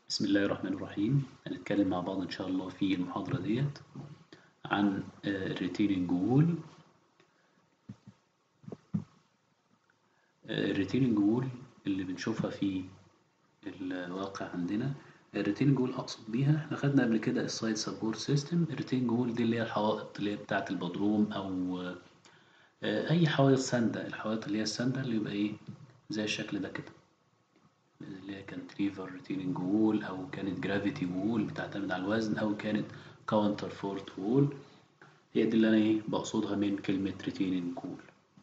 بسم الله الرحمن الرحيم هنتكلم مع بعض إن شاء الله في المحاضرة ديت عن الريتيننج وول الريتيننج وول اللي بنشوفها في الواقع عندنا الريتيننج وول أقصد بيها احنا خدنا قبل كده السايد سبورت سيستم الريتيننج وول دي اللي هي الحوائط اللي هي بتاعة البدروم أو أي حوائط ساندة الحوائط اللي هي الساندة اللي يبقى إيه زي الشكل ده كده اللي هي كانت ريفر ريتيننج وول او كانت جرافيتي وول بتعتمد على الوزن او كانت كاونتر فورت وول هي دي اللي انا ايه بقصدها من كلمة ريتيننج وول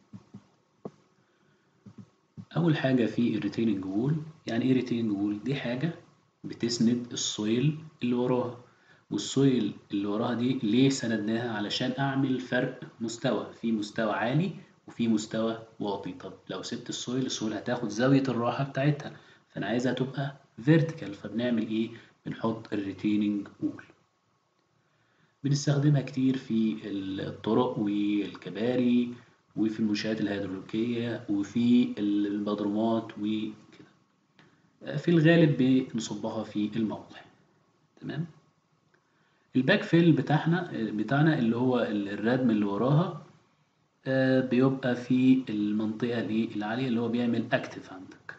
اول حاجة في الريتيننج وول يعني ايه ريتيننج وول دي حاجة بتسند السويل اللي وراها والسويل اللي وراها دي ليه سندناها علشان اعمل فرق مستوى في مستوى عالي وفي مستوى واطي طب لو سبت السويل السويل هتاخد زاوية الراحة بتاعتها فانا عايزها تبقى فيرتيكال فبنعمل ايه بنحط الريتيننج وول بنستخدمها كتير في الطرق والكباري وفي المنشآت الهيدروليكية وفي البدرومات وكده في الغالب بنصبها في الموضع تمام الباك فيل بتاعنا بتاعنا اللي هو الردم اللي وراها بيبقى في المنطقة العالية اللي هو بيعمل اكتف عندك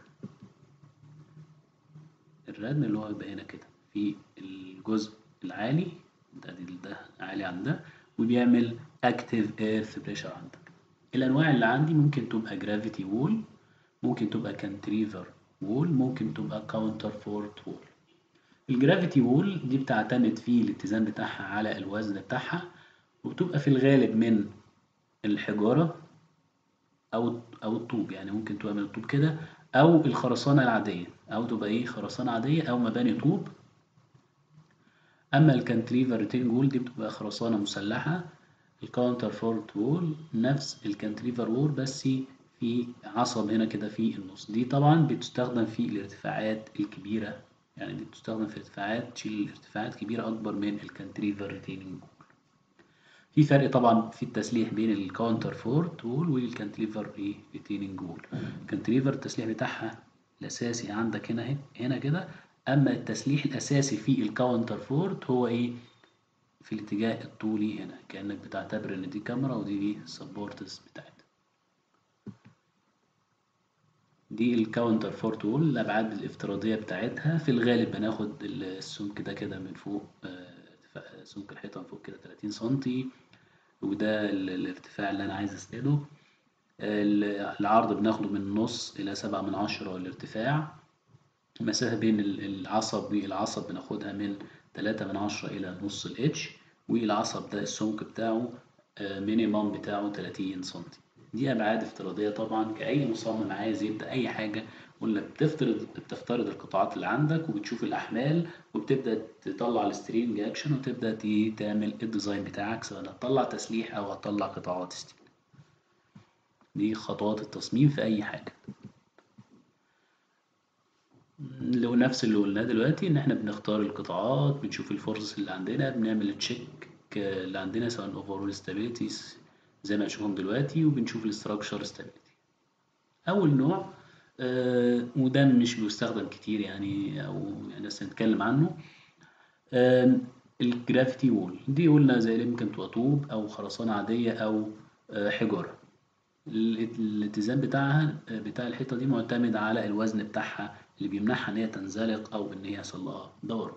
الردم اللي هو يبقى هنا كده في الجزء العالي ده ده عالي عن ده وبيعمل اكتيف ايرث بريشر عندك الانواع اللي عندي ممكن تبقى جرافيتي وول ممكن تبقى كانتريفر وول ممكن تبقى كاونتر فورت وول الجرافيتي وول دي بتعتمد في الاتزان بتاعها على الوزن بتاعها وبتبقى في الغالب من الحجارة أو أو الطوب يعني ممكن تبقى من الطوب كده أو الخرسانة العادية أو تبقى إيه خرسانة عادية أو مباني طوب أما الكانتريفر ريتين وول دي بتبقى خرسانة مسلحة الكاونتر فورت وول نفس الكانتريفر وول بس في عصب هنا كده في النص دي طبعا بتستخدم في الارتفاعات الكبيرة يعني دي بتستخدم في ارتفاعات تشيل ارتفاعات كبيرة أكبر من الكانتريفر ريتيننج وول في فرق طبعا في التسليح بين الكاونتر فورت وول والكانتريفر ايه ريتيننج وول الكانتريفر التسليح بتاعها الاساسي عندك هنا هنا كده اما التسليح الاساسي في الكاونتر فورت هو ايه في الاتجاه الطولي هنا كانك بتعتبر ان دي كاميرا ودي دي سبورتس بتاعتها دي الكاونتر فورت وول الابعاد الافتراضيه بتاعتها في الغالب بناخد السمك ده كده من فوق سمك الحيطه من فوق كده 30 سنتي وده الارتفاع اللي انا عايز اسنده العرض بناخده من نص الى سبعة من عشرة الارتفاع المسافة بين العصب والعصب بناخدها من تلاتة من عشرة الى نص الاتش والعصب ده السمك بتاعه مينيمم بتاعه تلاتين سنتي دي ابعاد افتراضية طبعا كأي مصمم عايز يبدأ اي حاجة يقول لك بتفترض بتفترض القطاعات اللي عندك وبتشوف الاحمال وبتبدا تطلع السترينج اكشن وتبدا تعمل الديزاين بتاعك سواء هتطلع تسليح او هتطلع قطاعات ستيل دي خطوات التصميم في اي حاجه لو نفس اللي قلناه دلوقتي ان احنا بنختار القطاعات بنشوف الفورسز اللي عندنا بنعمل تشيك اللي عندنا سواء اوفرول ستابيليتيز زي ما هنشوفهم دلوقتي وبنشوف الاستراكشر ستابيليتي اول نوع آه وده مش بيستخدم كتير يعني او يعني بس نتكلم عنه آه الجرافيتي وول دي قلنا زي اللي ممكن تبقى طوب او خرسانة عادية او آه حجارة الاتزان بتاعها بتاع الحيطة دي معتمد على الوزن بتاعها اللي بيمنعها ان هي تنزلق او ان هي يحصل لها دوران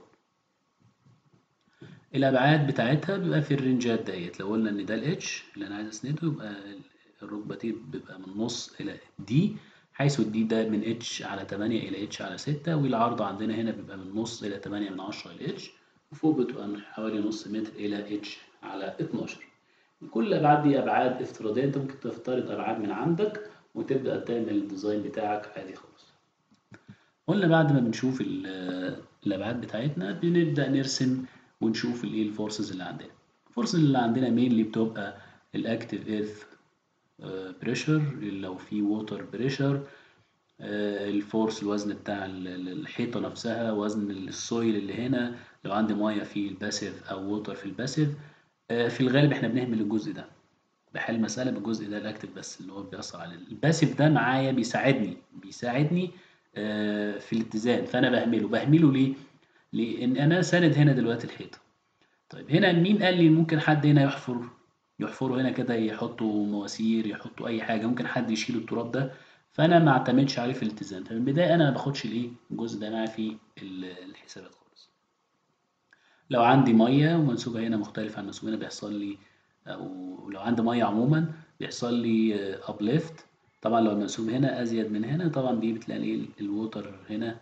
الابعاد بتاعتها بيبقى في الرنجات ديت لو قلنا ان ده الاتش اللي انا عايز اسنده يبقى الركبة دي بيبقى من نص الى دي حيث الدي ده من اتش على 8 الى اتش على 6 والعرض عندنا هنا بيبقى من نص الى 8 من 10 الى اتش وفوق بتبقى من حوالي نص متر الى اتش على 12 كل الابعاد دي ابعاد افتراضيه انت ممكن تفترض ابعاد من عندك وتبدا تعمل الديزاين بتاعك عادي خالص قلنا بعد ما بنشوف الابعاد بتاعتنا بنبدا نرسم ونشوف الايه الفورسز اللي عندنا الفورسز اللي عندنا مين بتبقى الاكتيف ايرث بريشر لو في ووتر بريشر الفورس الوزن بتاع الحيطة نفسها وزن السويل اللي هنا لو عندي مية في الباسيف أو ووتر في الباسيف في الغالب احنا بنهمل الجزء ده بحل مسألة بالجزء ده الأكتف بس اللي هو بيأثر على الباسيف ده معايا بيساعدني بيساعدني في الاتزان فأنا بهمله بهمله ليه؟ لان انا ساند هنا دلوقتي الحيطه طيب هنا مين قال لي ممكن حد هنا يحفر يحفروا هنا كده يحطوا مواسير يحطوا اي حاجه ممكن حد يشيل التراب ده فانا ما اعتمدش عليه في الالتزام فمن البدايه انا ما باخدش الايه الجزء ده معايا في الحسابات خالص لو عندي ميه ومنسوبها هنا مختلف عن منسوب هنا بيحصل لي او لو عندي ميه عموما بيحصل لي ابليفت طبعا لو المنسوب هنا ازيد من هنا طبعا دي بتلاقي الووتر هنا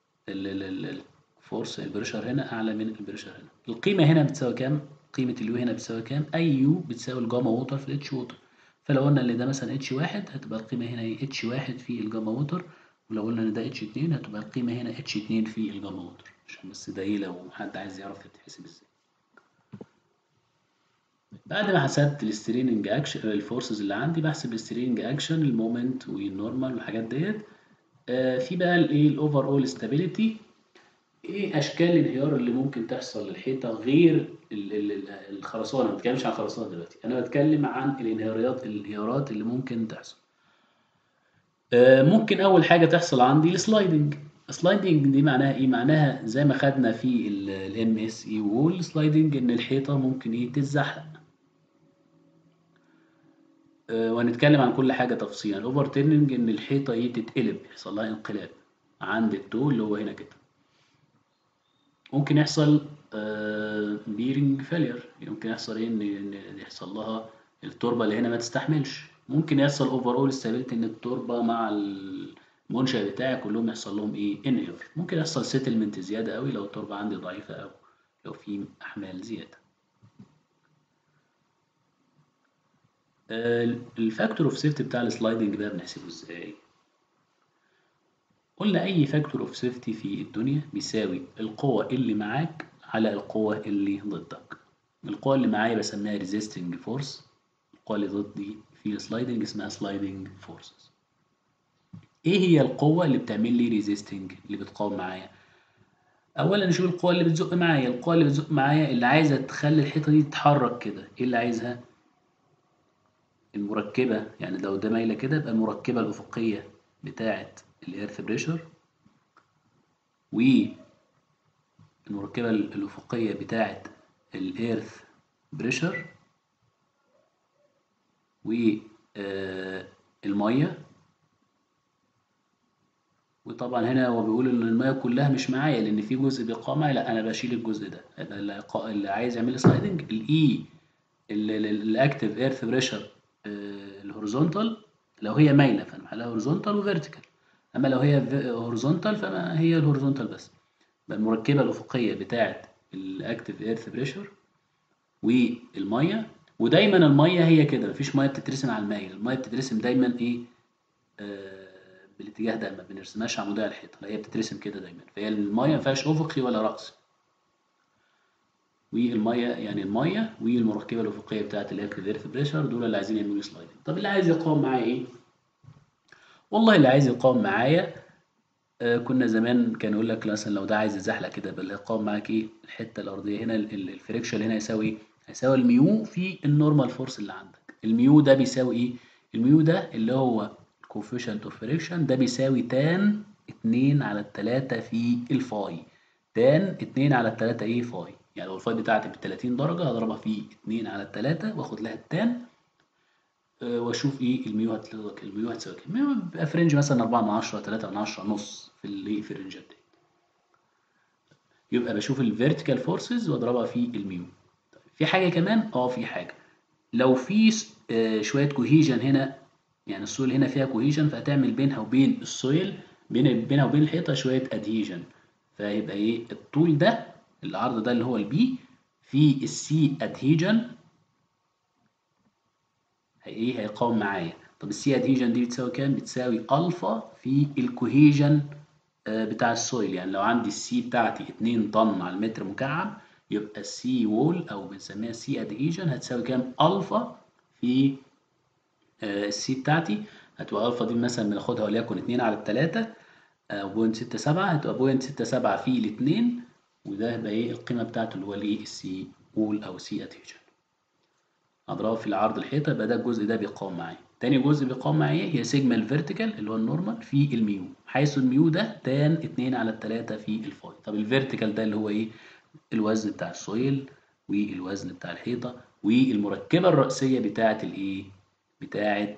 الفورس البريشر هنا اعلى من البريشر هنا القيمه هنا بتساوي كام قيمه اليو هنا بتساوي كام اي يو بتساوي الجاما ووتر في الاتش ووتر فلو قلنا ان ده مثلا اتش واحد هتبقى القيمه هنا هي اتش واحد في الجاما ووتر ولو قلنا ان ده اتش اتنين هتبقى القيمه هنا اتش اتنين في الجاما ووتر عشان بس ده ايه لو حد عايز يعرف تتحسب ازاي بعد ما حسبت الستريننج اكشن الفورسز اللي عندي بحسب الستريننج اكشن المومنت والنورمال والحاجات ديت آه في بقى الايه الاوفر اول ستابيليتي ايه اشكال الانهيار اللي ممكن تحصل للحيطه غير الخرسانه ما بتكلمش عن الخرسانه دلوقتي انا بتكلم عن الانهيارات الانهيارات اللي ممكن تحصل آه ممكن اول حاجه تحصل عندي السلايدنج السلايدنج دي معناها ايه معناها زي ما خدنا في الام اس اي وول سلايدنج ان الحيطه ممكن ايه تتزحلق أه وهنتكلم عن كل حاجه تفصيلا الاوفر تيرنينج ان الحيطه ايه تتقلب يحصل لها انقلاب عند التو اللي هو هنا كده ممكن يحصل بيرنج فيلير ممكن يحصل ايه ان يحصل لها التربه اللي هنا ما تستحملش ممكن يحصل اوفر اول ستابيليتي ان التربه مع المنشأ بتاعي كلهم يحصل لهم ايه انهيار ممكن يحصل سيتلمنت زياده قوي لو التربه عندي ضعيفه او لو في احمال زياده الفاكتور اوف سيفتي بتاع السلايدنج ده بنحسبه ازاي قلنا اي فاكتور اوف سيفتي في الدنيا بيساوي القوة اللي معاك على القوة اللي ضدك القوة اللي معايا بسميها ريزيستنج فورس القوة اللي ضدي في السلايدنج اسمها سلايدنج فورسز ايه هي القوة اللي بتعمل لي ريزيستنج اللي بتقاوم معايا اولا نشوف القوة اللي بتزق معايا القوة اللي بتزق معايا اللي عايزة تخلي الحيطة دي تتحرك كده ايه اللي عايزها المركبة يعني لو ده مايلة كده يبقى المركبة الأفقية بتاعة الإيرث بريشر والمركبة الأفقية بتاعة الإيرث بريشر والمية وطبعا هنا هو بيقول ان الميه كلها مش معايا لان في جزء بيقام معايا لا انا بشيل الجزء ده اللي عايز يعمل لي سلايدنج الاي الاكتف ايرث بريشر الهوريزونتال لو هي مايله فنحلها هوريزونتال وفيرتيكال اما لو هي هوريزونتال فما هي الهوريزونتال بس المركبه الافقيه بتاعه الاكتف ايرث بريشر والميه ودايما الميه هي كده مفيش ميه بتترسم على المايل الميه بتترسم دايما ايه آه بالاتجاه ده ما بنرسمهاش عموديه على الحيطه لا هي بتترسم كده دايما فهي الميه ما فيهاش افقي ولا راسي والميه يعني الميه والمركبه الافقيه بتاعه الاكتف ايرث بريشر دول اللي عايزين يعملوا سلايدنج طب اللي عايز يقاوم معايا ايه والله اللي عايز يقاوم معايا آه كنا زمان كان يقول لك مثلا لو ده عايز يزحلق كده بل يقاوم معاك ايه الحته الارضيه هنا الفريكشن هنا يساوي ايه هيساوي الميو في النورمال فورس اللي عندك الميو ده بيساوي ايه الميو ده اللي هو coefficient of friction ده بيساوي تان 2 على 3 في الفاي تان 2 على 3 ايه فاي يعني لو الفاي بتاعتي ب 30 درجه هضربها في 2 على 3 واخد لها التان واشوف ايه الميو هتلاقي الميو هتساوي كام الميو بيبقى في رينج مثلا 4 من 10 3 من 10 نص في اللي في الرينجات دي يبقى بشوف الفيرتيكال فورسز واضربها في الميو طيب في حاجه كمان اه في حاجه لو في آه شويه كوهيجن هنا يعني السويل هنا فيها كوهيجن فهتعمل بينها وبين السويل بين بينها وبين الحيطه شويه ادهيجن فيبقى ايه الطول ده العرض ده اللي هو البي في السي ادهيجن ايه هيقاوم معايا طب السي ادهيجن دي بتساوي كام بتساوي الفا في الكوهيجن بتاع السويل يعني لو عندي السي بتاعتي 2 طن على المتر مكعب يبقى السي وول او بنسميها سي ادهيجن هتساوي كام الفا في السي بتاعتي هتبقى الفا دي مثلا بناخدها وليكن 2 على 3 بوينت 67 هتبقى بوينت 67 في الاثنين وده هيبقى ايه القيمه بتاعته اللي هو الايه السي وول او سي ادهيجن اضربه في العرض الحيطه يبقى ده الجزء ده بيقاوم معايا تاني جزء بيقاوم مع ايه هي سيجما الفيرتيكال اللي هو النورمال في الميو حيث الميو ده تان 2 على 3 في الفاي طب الفيرتيكال ده اللي هو ايه الوزن بتاع السويل والوزن بتاع الحيطه والمركبه الرئيسيه بتاعه الايه بتاعه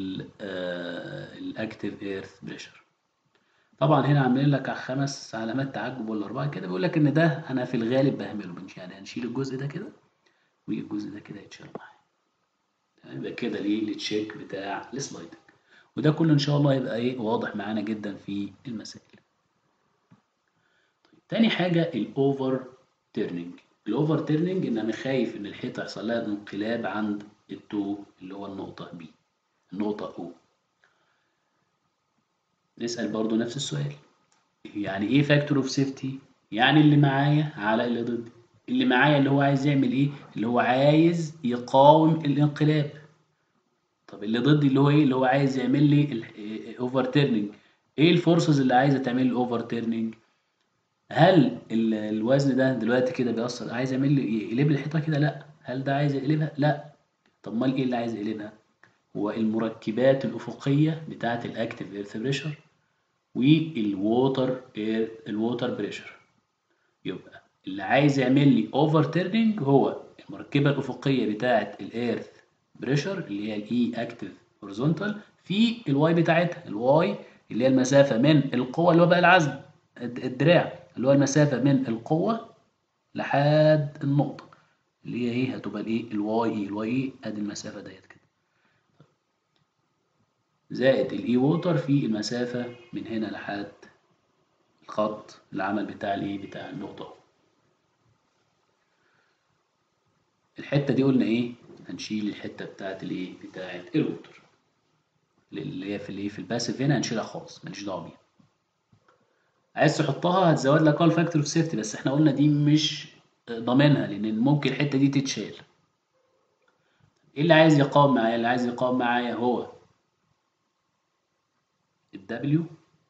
الاكتيف ايرث بريشر طبعا هنا عاملين لك خمس علامات تعجب ولا اربعه كده بيقول لك ان ده انا في الغالب بهمله يعني هنشيل الجزء ده كده والجزء ده كده يتشال معايا تمام يبقى كده ليه التشيك بتاع السلايدنج وده كله ان شاء الله يبقى ايه واضح معانا جدا في المسائل طيب تاني حاجه الاوفر تيرنينج الاوفر تيرنينج ان انا خايف ان الحيطه يحصل لها انقلاب عند التو اللي هو النقطه بي النقطه او نسال برضو نفس السؤال يعني ايه فاكتور اوف سيفتي يعني اللي معايا على اللي ضدي اللي معايا اللي هو عايز يعمل ايه اللي هو عايز يقاوم الانقلاب طب اللي ضدي اللي هو ايه اللي هو عايز يعمل لي الاوفر تيرنينج ايه الفورسز اللي عايزه تعمل لي الاوفر تيرنينج هل الوزن ده دلوقتي كده بيأثر عايز يعمل لي يقلب لي الحيطه كده لا هل ده عايز يقلبها لا طب امال ايه اللي عايز يقلبها هو المركبات الافقيه بتاعه الاكتيف ايرث بريشر والووتر اير الووتر بريشر يبقى اللي عايز يعمل لي اوفر تيرنينج هو المركبه الافقيه بتاعه الايرث بريشر اللي هي الاي اكتيف هوريزونتال في الواي بتاعتها الواي اللي هي المسافه من القوه اللي هو بقى العزم الدراع اللي هو المسافه من القوه لحد النقطه اللي هي ايه هتبقى الايه الواي اي الواي اي ادي المسافه ديت كده زائد الاي ووتر في المسافه من هنا لحد الخط العمل بتاع الايه بتاع النقطه الحته دي قلنا ايه هنشيل الحته بتاعت الايه بتاعت الووتر اللي هي في الايه في الباسيف هنا هنشيلها خالص ماليش دعوه بيها عايز تحطها هتزود لك اه فاكتور اوف سيفتي بس احنا قلنا دي مش ضامنها لان ممكن الحته دي تتشال ايه اللي عايز يقاوم معايا اللي عايز يقاوم معايا هو الدبليو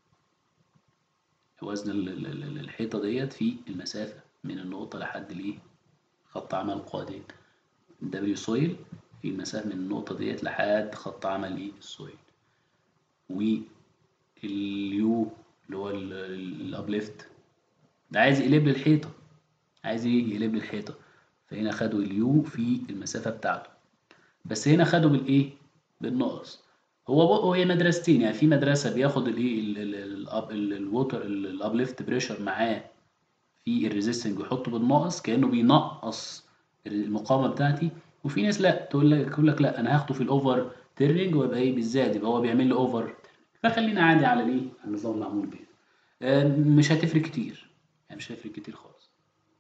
وزن الحيطه ديت في المسافه من النقطه لحد الايه خط عمل القوادين الدبليو سويل في المسافه من النقطه ديت لحد خط عمل ايه السويل واليو اللي هو الابليفت ده عايز يقلب لي الحيطه عايز ايه يقلب لي الحيطه فهنا خدوا اليو في المسافه بتاعته بس هنا خدوا بالايه بالناقص هو هو هي مدرستين يعني في مدرسه بياخد الايه الووتر الابليفت بريشر معاه في الريزيستنج ويحطه بالناقص كانه بينقص المقاومه بتاعتي وفي ناس لا تقول لك تقول لك لا انا هاخده في الاوفر تيرنينج ويبقى ايه بالزاد يبقى هو بيعمل لي اوفر فخلينا عادي على الايه على النظام المعمول بيه آه مش هتفرق كتير يعني مش هتفرق كتير خالص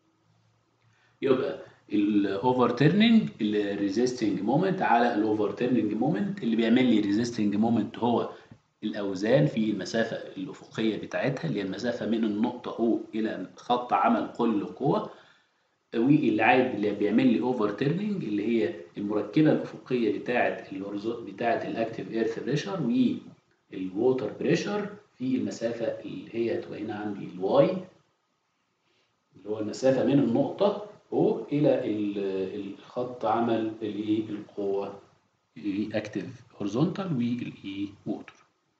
يبقى الاوفر تيرنينج الريزيستنج مومنت على الاوفر تيرنينج مومنت اللي بيعمل لي ريزيستنج مومنت هو الاوزان في المسافه الافقيه بتاعتها اللي هي المسافه من النقطه او الى خط عمل كل قوه واللي عايز اللي بيعمل لي اوفر تيرنينج اللي هي المركبه الافقيه بتاعه بتاعه الاكتيف ايرث بريشر والووتر بريشر في المسافه اللي هي تبقى هنا عندي الواي اللي هو المسافه من النقطه او الى الخط عمل الايه القوه الاكتيف هوريزونتال والايه ووتر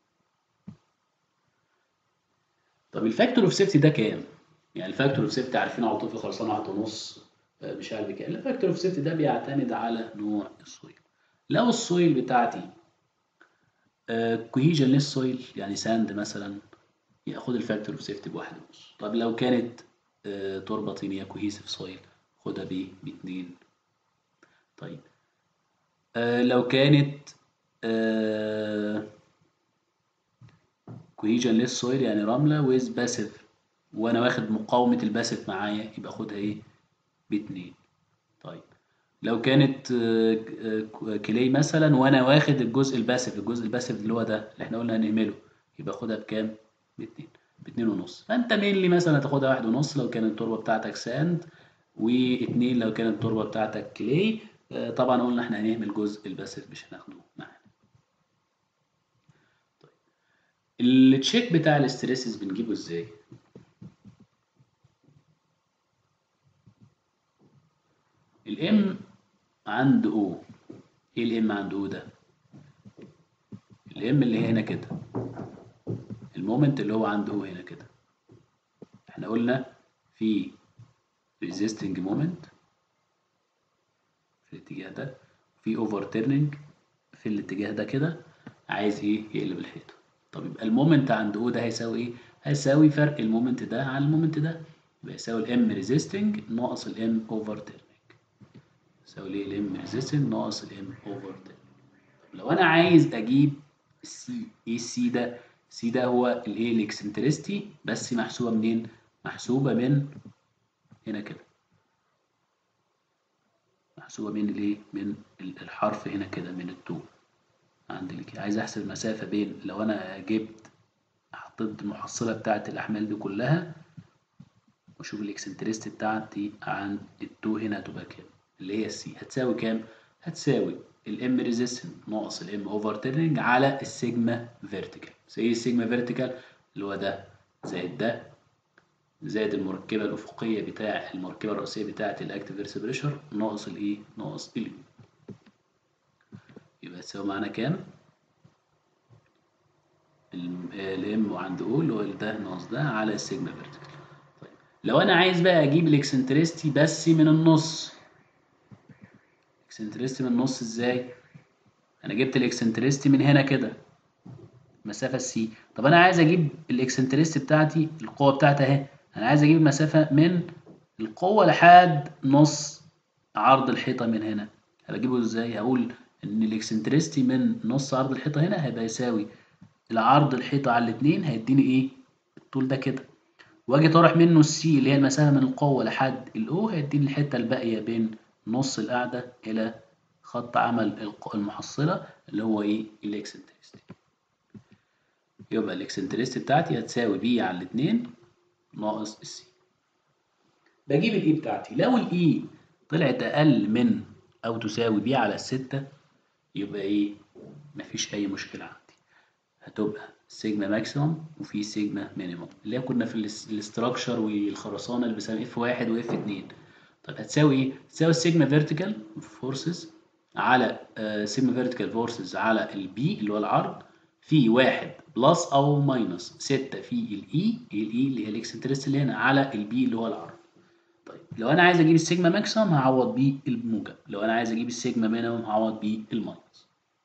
طب الفاكتور اوف سيفتي ده كام يعني الفاكتور اوف سيفتي عارفين على طول في خلصانه واحد ونص مش عارف كام الفاكتور اوف سيفتي ده بيعتمد على نوع السويل لو السويل بتاعتي كوهيجن للسويل يعني ساند مثلا ياخد الفاكتور اوف سيفتي بواحد ونص طب لو كانت تربه طينيه كوهيسيف سويل خدها ب باتنين طيب آه لو كانت آه كوهيجن للسويل يعني رملة ويز باسيف وانا واخد مقاومة الباسيف معايا يبقى خدها ايه باتنين طيب لو كانت آه كلي مثلا وانا واخد الجزء الباسيف الجزء الباسيف اللي هو ده اللي احنا قلنا هنعمله يبقى خدها بكام باتنين باتنين ونص فانت مينلي مثلا هتاخدها واحد ونص لو كانت التربة بتاعتك ساند واتنين لو كانت التربة بتاعتك كلي طبعا قلنا احنا هنهمل جزء الباسيف مش هناخده معانا طيب التشيك بتاع الاستريسز بنجيبه ازاي الام عند او ايه الام عند او ده الام اللي هي هنا كده المومنت اللي هو عند او هنا كده احنا قلنا في resisting moment في الاتجاه ده في overturning في الاتجاه ده كده عايز ايه يقلب الحيطه طب يبقى المومنت عند او ده هيساوي ايه هيساوي فرق المومنت ده عن المومنت ده يبقى يساوي الام ريزيستنج ناقص الام اوفرتيرنج يساوي ليه الام ريزيستنج ناقص الام اوفرتيرنج طب لو انا عايز اجيب السي ايه السي ده السي ده هو الايه الاكسنترستي بس محسوبه منين محسوبه من هنا كده محسوبه من الايه من الحرف هنا كده من التو عندي كده عايز احسب المسافه بين لو انا جبت حطيت المحصله بتاعه الاحمال دي كلها واشوف الاكسنترستي بتاعتي عن التو هنا هتبقى كام اللي هي السي هتساوي كام هتساوي الام ريزيستنت ناقص الام اوفر تيرنج على السيجما فيرتيكال ايه السيجما فيرتيكال اللي هو ده زائد ده زائد المركبه الافقيه بتاع المركبه الرئيسيه بتاعه الاكتيف فيرس بريشر ناقص الايه ناقص اليو يبقى تساوي معانا كام الام عند او اللي هو ده ناقص ده على السيجما فيرتيكال طيب لو انا عايز بقى اجيب الاكسنترستي بس من النص اكسنترستي من النص ازاي انا جبت الاكسنترستي من هنا كده مسافه سي طب انا عايز اجيب الاكسنترستي بتاعتي القوه بتاعتي اهي انا عايز اجيب المسافه من القوه لحد نص عرض الحيطه من هنا هجيبه ازاي هقول ان الاكسنترستي من نص عرض الحيطه هنا هيبقى يساوي العرض الحيطه على الاثنين هيديني ايه الطول ده كده واجي طارح منه السي اللي هي المسافه من القوه لحد الاو هيديني الحته الباقيه بين نص القاعده الى خط عمل المحصله اللي هو ايه الاكسنترستي يبقى الاكسنترستي بتاعتي هتساوي بي على الاثنين ناقص السي بجيب الاي بتاعتي لو الاي طلعت اقل من او تساوي بي على الستة يبقى ايه مفيش اي مشكله عندي هتبقى سيجما ماكسيموم وفي سيجما مينيموم اللي هي كنا في الاستراكشر والخرسانه اللي بنسميها اف واحد واف اتنين طب هتساوي ايه هتساوي السيجما فيرتيكال فورسز على سيجما فيرتيكال فورسز على البي اللي هو العرض في واحد بلس او ماينس ستة في الاي الاي اللي هي الاكسنترست اللي هنا على البي اللي هو العرض طيب لو انا عايز اجيب السيجما ماكسيموم هعوض بيه الموجب لو انا عايز اجيب السيجما مينيموم هعوض بيه الماينس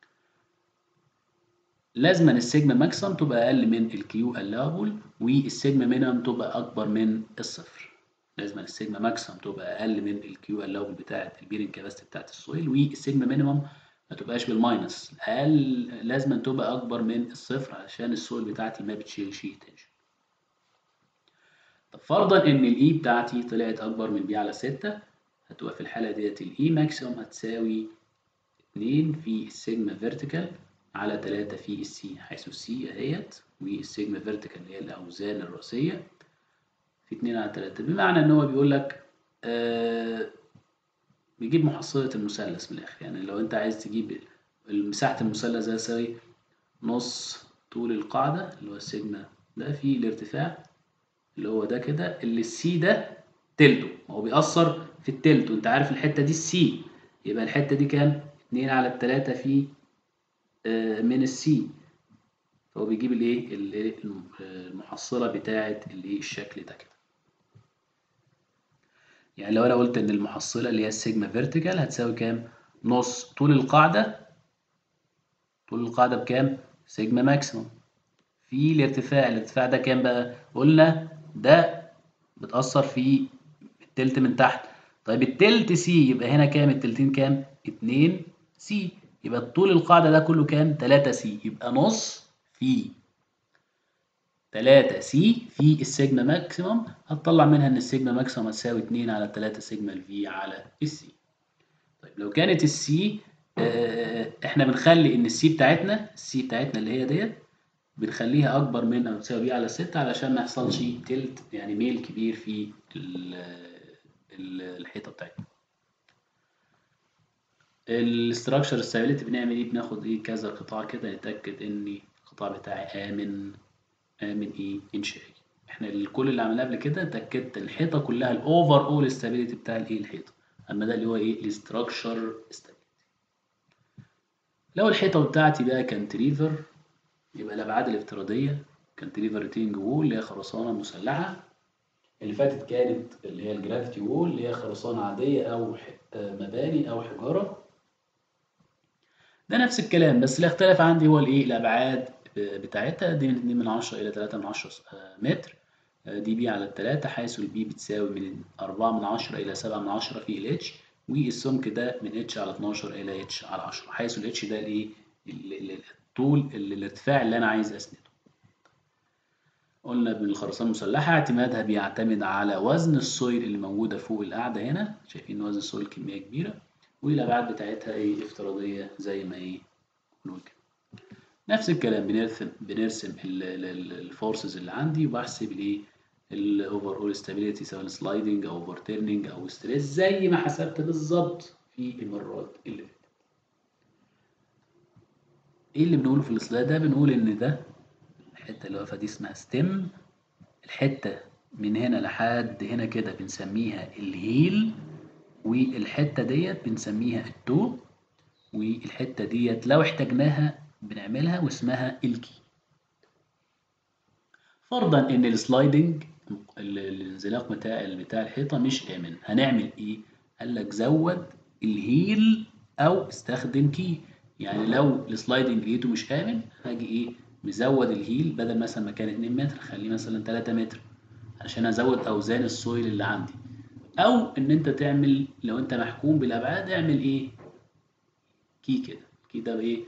لازما السيجما ماكسيموم تبقى اقل من الكيو اللابل والسيجما مينيموم تبقى اكبر من الصفر لازما السيجما ماكسيموم تبقى اقل من الكيو اللابل بتاعه البيرنج كاباسيتي بتاعه السويل والسيجما مينيموم ما تبقاش بالماينس اقل لازما تبقى اكبر من الصفر عشان السويل بتاعتي ما بتشيلش تنشن طب فرضا ان الاي بتاعتي طلعت اكبر من بي على 6 هتبقى في الحاله ديت الاي ماكسيموم هتساوي 2 في السيجما فيرتيكال على 3 في السي حيث السي اهيت والسيجما فيرتيكال اللي هي الاوزان الرئيسيه في 2 على 3 بمعنى ان هو بيقول لك آه بيجيب محصله المثلث من الاخر يعني لو انت عايز تجيب مساحه المثلث ده يساوي نص طول القاعده اللي هو السيجما ده في الارتفاع اللي هو ده كده اللي السي ده تلته ما هو بيأثر في التلت وانت عارف الحته دي السي يبقى الحته دي كام 2 على التلاتة في آه من السي فهو بيجيب الايه المحصله بتاعه الايه الشكل ده كده يعني لو انا قلت ان المحصله اللي هي السيجما فيرتيكال هتساوي كام نص طول القاعده طول القاعده بكام سيجما ماكسيموم في الارتفاع الارتفاع ده كام بقى قلنا ده بتأثر في التلت من تحت طيب التلت سي يبقى هنا كام التلتين كام 2 سي يبقى طول القاعدة ده كله كام 3 سي يبقى نص في 3 سي في السيجما ماكسيموم هتطلع منها ان السيجما ماكسيموم هتساوي 2 على 3 سيجما الفي على السي طيب لو كانت السي اه احنا بنخلي ان السي بتاعتنا السي بتاعتنا اللي هي ديت بنخليها اكبر من او تساوي على 6 علشان ما يحصلش تلت يعني ميل كبير في الحيطه بتاعتنا الاستراكشر ستابيليتي بنعمل ايه بناخد ايه كذا قطاع كده نتاكد ان القطاع بتاعي امن امن ايه انشائي احنا كل اللي عملناه قبل كده اتاكدت الحيطه كلها الاوفر اول ستابيليتي بتاع الايه الحيطه اما ده اللي هو ايه الاستراكشر ستابيليتي لو الحيطه بتاعتي بقى كانتريفر يبقى الأبعاد الافتراضية كانتليفر ريتينج وول اللي هي خرسانة مسلحة اللي فاتت كانت اللي هي الجرافيتي وول اللي هي خرسانة عادية أو ح- آه، مباني أو حجارة ده نفس الكلام بس اللي اختلف عندي هو الايه الابعاد بتاعتها دي من 2 من 10 الى 3 من 10 متر آه، دي بي على التلاتة حيث البي بتساوي من 4 من 10 الى 7 من 10 في الاتش والسمك ده من اتش على 12 الى اتش على 10 حيث الاتش ده الايه ال- ال- الطول ال- الارتفاع اللي انا عايز اسنده قلنا ان الخرسانة المسلحة اعتمادها بيعتمد على وزن السويل اللي موجودة فوق القاعدة هنا شايفين وزن السويل كمية كبيرة والابعاد بتاعتها ايه افتراضيه زي ما ايه نقول كده نفس الكلام بنرسم بنرسم الفورسز اللي عندي وبحسب الايه الاوفر اول ستابيليتي سواء سلايدنج او اوفر تيرنينج او ستريس زي ما حسبت بالظبط في المرات اللي فاتت ايه اللي بنقوله في السلايد ده بنقول ان ده الحته اللي واقفه دي اسمها ستيم الحته من هنا لحد هنا كده بنسميها الهيل والحته ديت بنسميها التو والحته ديت لو احتاجناها بنعملها واسمها الكي فرضا ان السلايدنج ال- الانزلاق بتاع بتاع الحيطه مش امن هنعمل ايه قال لك زود الهيل او استخدم كي يعني لو السلايدنج لقيته مش امن هاجي ايه مزود الهيل بدل مثلا ما كان 2 متر خليه مثلا 3 متر عشان ازود اوزان السويل اللي عندي او ان انت تعمل لو انت محكوم بالابعاد اعمل ايه كي كده كي ده بايه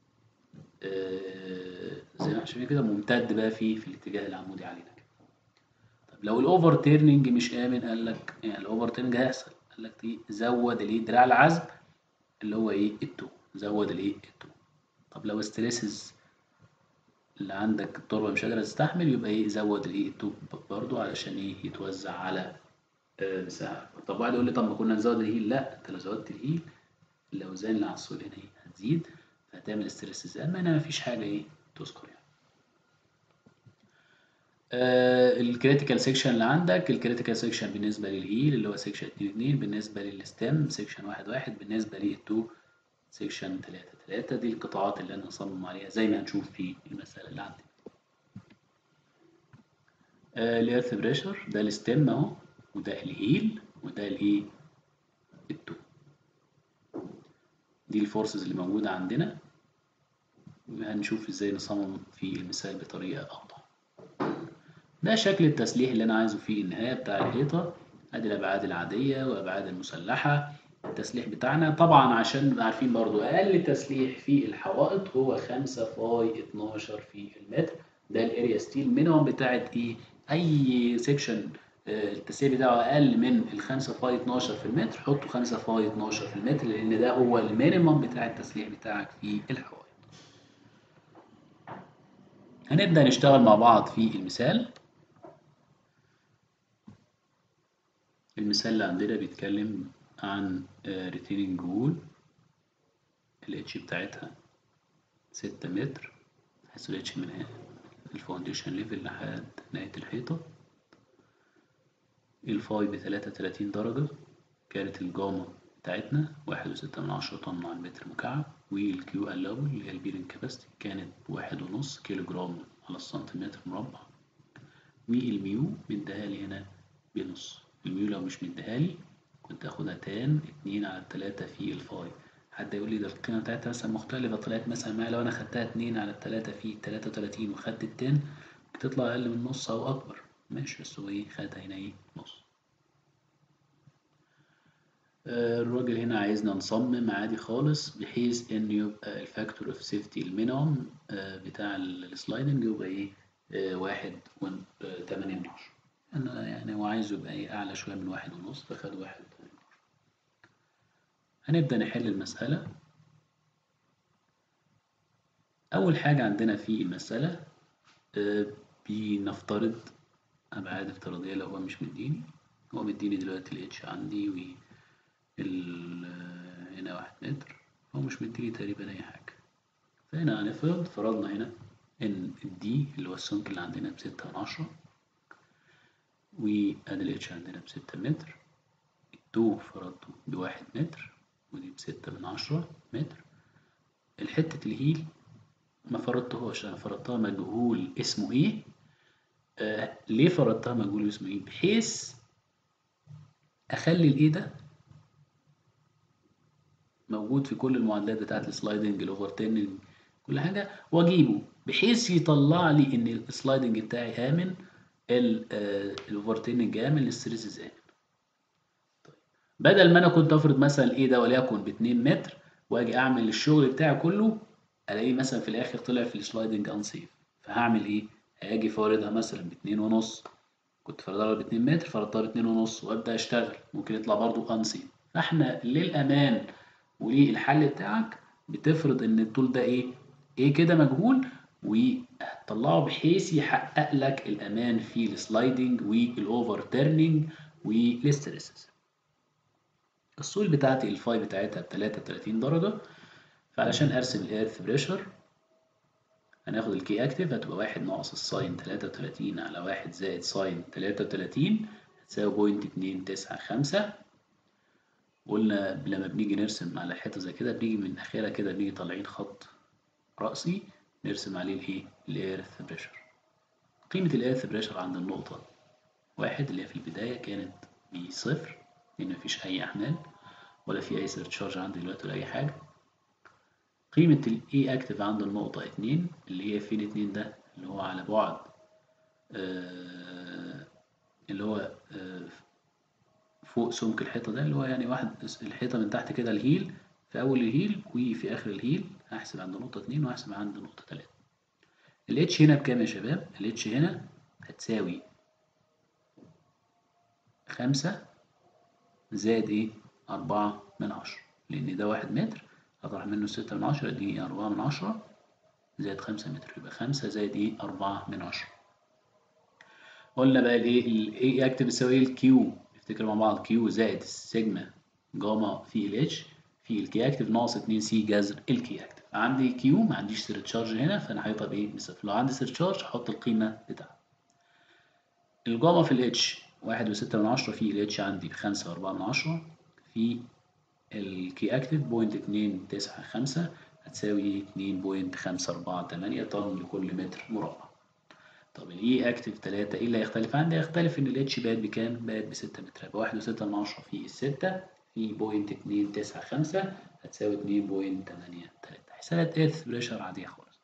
آه زي ما احنا شايفين كده ممتد بقى في في الاتجاه العمودي علينا كده طب لو الاوفر تيرنينج مش امن قال لك يعني الاوفر تيرنينج هيحصل قال لك ايه زود الايه دراع العزم اللي هو ايه التو زود الايه التو طب لو ستريسز اللي عندك التربه مش قادره تستحمل يبقى ايه زود الايه التو برضو علشان ايه يتوزع على آه، مساحه طب واحد يقول لي طب ما كنا نزود الهيل لا انت لو زودت الهيل الاوزان اللي على السول هنا ايه هتزيد فهتعمل ستريس زي ما هنا مفيش حاجه ايه تذكر يعني آه الكريتيكال سيكشن اللي عندك الكريتيكال سيكشن بالنسبه للهيل اللي هو سيكشن 2 2 بالنسبه للستم سيكشن 1 1 بالنسبه للتو سيكشن 3 3 دي القطاعات اللي انا هصمم عليها زي ما هنشوف في المساله اللي عندي آه الايرث بريشر ده الستم اهو وده الهيل وده الايه التو دي الفورسز اللي موجوده عندنا هنشوف ازاي نصمم في المثال بطريقه اوضح ده شكل التسليح اللي انا عايزه في النهايه بتاع الحيطه ادي الابعاد العاديه وابعاد المسلحه التسليح بتاعنا طبعا عشان نبقى عارفين برضو اقل تسليح في الحوائط هو 5 فاي 12 في المتر ده الاريا ستيل مينيمم بتاعت ايه اي سيكشن التسليح بتاعه اقل من ال 5 فاي 12 في المتر حطه 5 فاي 12 في المتر لان ده هو المينيمم بتاع التسليح بتاعك في الحوائط هنبدأ نشتغل مع بعض في المثال المثال اللي عندنا بيتكلم عن ريتيننج وول الاتش بتاعتها ستة متر حيث الاتش من هنا الفاونديشن ليفل لحد نهاية الحيطة الفاي بتلاتة وتلاتين درجة كانت الجاما بتاعتنا واحد وستة من عشرة طن على المتر مكعب والكيو اللابل اللي هي البيرنج كاباستي كانت واحد ونص كيلو جرام على السنتيمتر مربع والميو مديهالي هنا بنص الميو لو مش مديهالي كنت اخدها تان اتنين على التلاتة في الفاي حد يقول لي ده القيمة بتاعتها مثلا مختلفة طلعت مثلا معايا لو انا خدتها اتنين على التلاتة في تلاتة وتلاتين وخدت التان بتطلع اقل من نص او اكبر ماشي بس هو ايه خدها هنا ايه نص الراجل هنا عايزنا نصمم عادي خالص بحيث ان يبقى الفاكتور اوف سيفتي المينيمم بتاع السلايدنج يبقى ايه واحد وتمانية من عشرة انا يعني هو عايزه يبقى ايه اعلى شوية من واحد ونص فخد واحد وتمانية من عشرة هنبدأ نحل المسألة أول حاجة عندنا في المسألة بنفترض أبعاد افتراضية لو هو مش مديني هو مديني دلوقتي الاتش عندي و هنا واحد متر هو مش مديني تقريبا أي حاجة فهنا هنفرض فرضنا هنا إن الدي اللي هو السمك اللي عندنا بستة من عشرة وأدي الاتش عندنا بستة متر التو فرضته بواحد متر ودي بستة من عشرة متر الحتة الهيل ما فرضتهاش انا فرضتها مجهول اسمه ايه آه ليه فرضتها مجهول اسمه ايه بحيث اخلي الايه ده موجود في كل المعادلات بتاعت السلايدنج الاوفرتيرنينج كل حاجه واجيبه بحيث يطلع لي ان السلايدنج بتاعي امن الاوفرتيرنينج امن الستريسز امن طيب بدل ما انا كنت افرض مثلا الايه ده وليكن ب 2 متر واجي اعمل الشغل بتاعي كله الاقيه مثلا في الاخر طلع في السلايدنج انسيف فهعمل ايه هاجي فاردها مثلا باتنين ونص كنت فرضها باتنين متر فرضتها باتنين ونص وابدا اشتغل ممكن يطلع برضو انسيف فاحنا للامان وللحل بتاعك بتفرض ان الطول ده ايه ايه كده مجهول وهتطلعه بحيث يحقق لك الامان في السلايدنج والاوفر تيرنينج والستريسز السول بتاعتي الفاي بتاعتها ب 33 درجه فعلشان ارسم الايرث بريشر هناخد الكي اكتف هتبقى واحد ناقص الساين 33 على واحد زائد ساين 33 هتساوي بوينت اتنين تسعة خمسة قلنا لما بنيجي نرسم على حتة زي كده بنيجي من آخرها كده بنيجي طالعين خط رأسي نرسم عليه الايه الايرث بريشر قيمة الايرث بريشر عند النقطة واحد اللي هي في البداية كانت بصفر لأن مفيش أي أحمال ولا في أي سيرتشارج عندي دلوقتي ولا أي حاجة قيمة ال E active عند النقطة اتنين اللي هي فين اتنين ده اللي هو على بعد آه اللي هو آه فوق سمك الحيطة ده اللي هو يعني واحد الحيطة من تحت كده الهيل في أول الهيل وفي آخر الهيل هحسب عند نقطة اتنين وهحسب عند نقطة تلاتة ال H هنا بكام يا شباب؟ ال H هنا هتساوي خمسة زائد ايه؟ أربعة من عشرة لأن ده واحد متر أطرح منه ستة من عشرة دي أربعة من عشرة زائد خمسة متر يبقى خمسة زائد إيه أربعة من عشرة قلنا بقى الإيه الإيه أكتب يساوي الكيو نفتكر مع بعض كيو زائد السيجما جاما في الاتش في الكي أكتف ناقص اتنين سي جذر الكي أكتف عندي كيو ما عنديش سيرتشارج هنا فأنا هيبقى بإيه بصفر لو عندي سيرتشارج هحط القيمة بتاعها الجاما في الاتش واحد وستة من عشرة في الاتش عندي بخمسة وأربعة من عشرة في الكي اكتف بوينت اتنين تسعة خمسة هتساوي اتنين بوينت خمسة أربعة تمانية طن لكل متر مربع طب الاي اكتف تلاتة ايه اللي هيختلف عندي؟ هيختلف ان الاتش بقت بكام؟ بقت بستة متر يبقى واحد وستة من عشرة في الستة في بوينت اتنين تسعة خمسة هتساوي اتنين بوينت تمانية تلاتة حسابات ايرث بريشر عادية خالص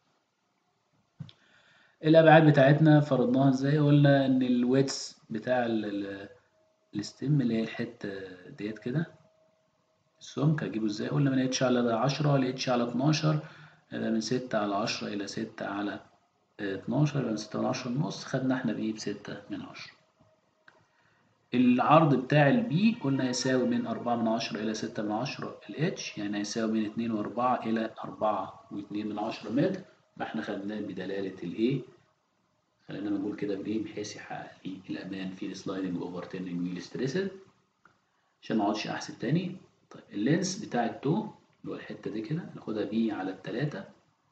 الأبعاد بتاعتنا فرضناها ازاي؟ قلنا ان الويتس بتاع الستيم اللي هي الحتة ديت كده السمك هجيبه ازاي قلنا من اتش على 10 ل اتش على 12 يبقى من 6 على 10 الى 6 على 12 يبقى من 6 من 10 ونص خدنا احنا بايه ب 6 من 10 العرض بتاع البي قلنا هيساوي من 4 من 10 الى 6 من 10 الاتش يعني هيساوي من 2 و4 الى 4 و2 من 10 متر فاحنا خدناه بدلاله الايه خلينا نقول كده بايه بحيث يحقق لي الامان في السلايدنج اوفر تيرنينج والستريسد عشان ما اقعدش احسب تاني طيب اللينس بتاع التو اللي هو الحتة دي كده ناخدها بي على التلاتة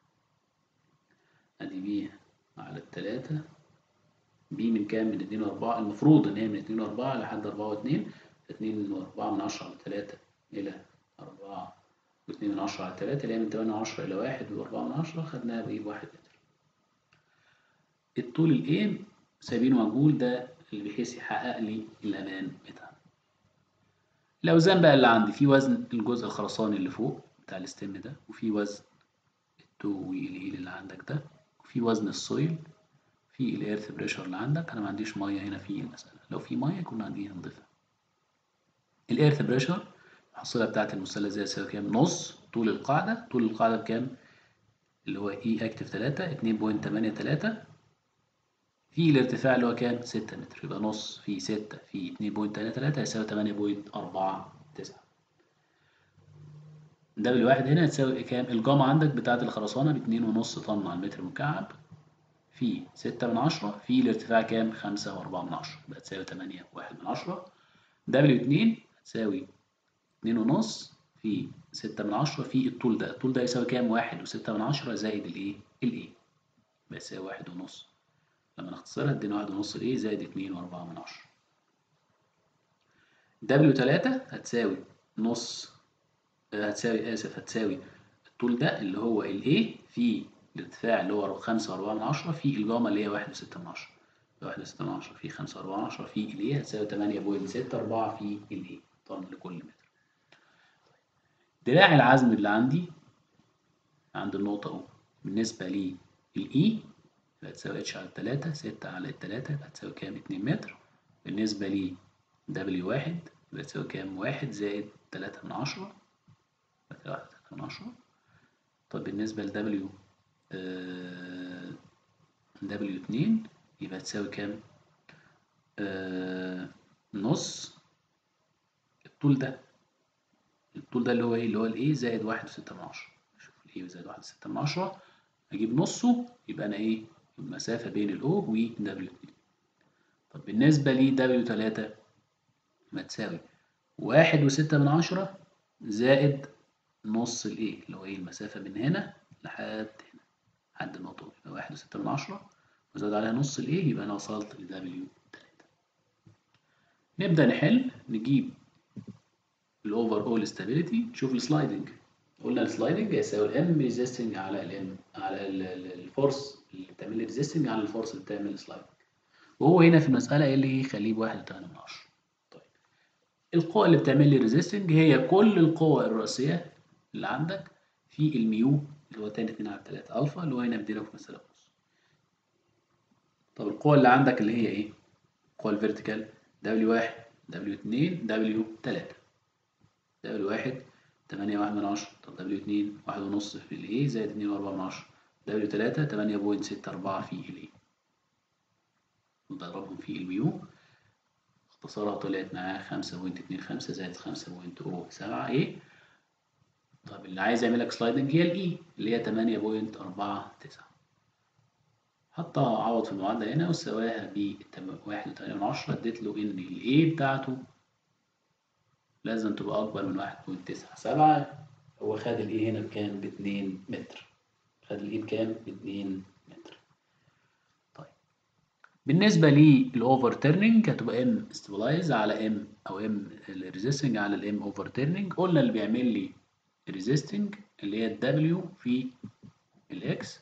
ادي بي على التلاتة بي من كام؟ من اتنين واربعة المفروض ان هي من اتنين واربعة لحد اربعة واتنين اتنين واربعة من عشرة على تلاتة الى اربعة واتنين من عشرة على تلاتة اللي هي من تمانية وعشرة الى واحد واربعة من عشرة خدناها بايه بواحد متر الطول الايه سايبينه مجهول ده اللي بحيث يحقق لي الامان بتاعنا الأوزان بقى اللي عندي في وزن الجزء الخرساني اللي فوق بتاع الستيم ده وفي وزن التو والهيل اللي عندك ده وفي وزن السويل في الايرث بريشر اللي عندك انا ما عنديش ميه هنا في المسألة لو في ميه كنا عندي نضيفها الايرث بريشر الحصيلة بتاعت المثلث دي هتساوي كام نص طول القاعدة طول القاعدة بكام اللي هو اي اكتف 3 2.83 في الارتفاع اللي هو كام 6 متر يبقى نص في 6 في 2.33 هيساوي 8.49 ده بالواحد هنا هتساوي كام الجاما عندك بتاعة الخرسانة باتنين ونص طن على المتر مكعب في ستة من عشرة في الارتفاع كام خمسة وأربعة من عشرة يبقى تساوي تمانية واحد من عشرة دبليو اتنين هتساوي اتنين ونص في ستة من عشرة في الطول ده الطول ده يساوي كام واحد وستة من عشرة زائد الايه الايه يبقى يساوي واحد ونص لما نختصرها ادينا واحد ونص الايه زائد اتنين وأربعة من عشرة دبليو تلاتة هتساوي نص هتساوي آسف هتساوي الطول ده اللي هو ال A في الارتفاع اللي هو خمسة وأربعة من عشرة في الجاما اللي هي واحد وستة من عشرة واحد وستة من عشرة في خمسة وأربعة من عشرة في الإيه هتساوي تمانية بوينت ستة أربعة في الإيه طن لكل متر دراع العزم اللي عندي عند النقطة أو بالنسبة للإي هتساوي اتش على تلاتة ستة على التلاتة هتساوي كام اتنين متر بالنسبة ل دبليو واحد بتساوي كام واحد زائد تلاتة من عشرة هتساوي واحد تلاتة من عشرة طب بالنسبة ل دبليو دبليو اتنين يبقى تساوي كام آه نص الطول ده الطول ده اللي هو ايه اللي هو الايه زائد واحد وستة من عشرة شوف الايه زائد واحد وستة من عشرة اجيب نصه يبقى انا ايه المسافة بين الاو و دبليو اتنين طب بالنسبة ل دبليو تلاتة ما تساوي واحد وستة من عشرة زائد نص الايه اللي هو ايه المسافة من هنا لحد هنا لحد النقطة دي يبقى واحد وستة من عشرة وزود عليها نص الايه يبقى انا وصلت ل دبليو تلاتة نبدأ نحل نجيب الاوفر اول ستابيليتي نشوف السلايدنج قلنا السلايدنج هيساوي الام ريزيستنج على الام على الفورس اللي بتعمل لي ريزيستنج على الفورس اللي بتعمل سلايدنج وهو هنا في المسألة قال لي خليه بواحد وتمانية من عشرة طيب القوة اللي بتعمل لي ريزيستنج هي كل القوة الرئيسية اللي عندك في الميو اللي هو تاني اتنين على تلاتة ألفا اللي هو هنا مديلك في مسألة ونص طب القوة اللي عندك اللي هي إيه؟ القوة الفيرتيكال دبليو واحد دبليو اتنين دبليو تلاتة دبليو واحد تمانية واحد من عشرة طب دبليو اتنين واحد ونص في الإيه زائد اتنين وأربعة من عشرة دبليو تلاتة تمانية بوينت ستة أربعة في الإيه نضربهم في الميو اختصارها طلعت معاه خمسة بوينت اتنين خمسة زائد خمسة بوينت أو سبعة إيه طب اللي عايز يعمل لك سلايدنج هي الإي اللي هي تمانية بوينت أربعة تسعة حطها عوض في المعادلة هنا وسواها ب واحد وتمانية من عشرة اديت له إن الإيه بتاعته لازم تبقى أكبر من واحد بوينت تسعة سبعة هو خد الإيه هنا بكام؟ باتنين متر خد الإيه بكام؟ باتنين متر طيب بالنسبة للأوفر تيرنينج هتبقى ام ستابلايز على ام أو ام الريزيستنج على الام اوفر تيرنينج قلنا اللي بيعمل لي ريزيستنج اللي هي الدبليو في الإكس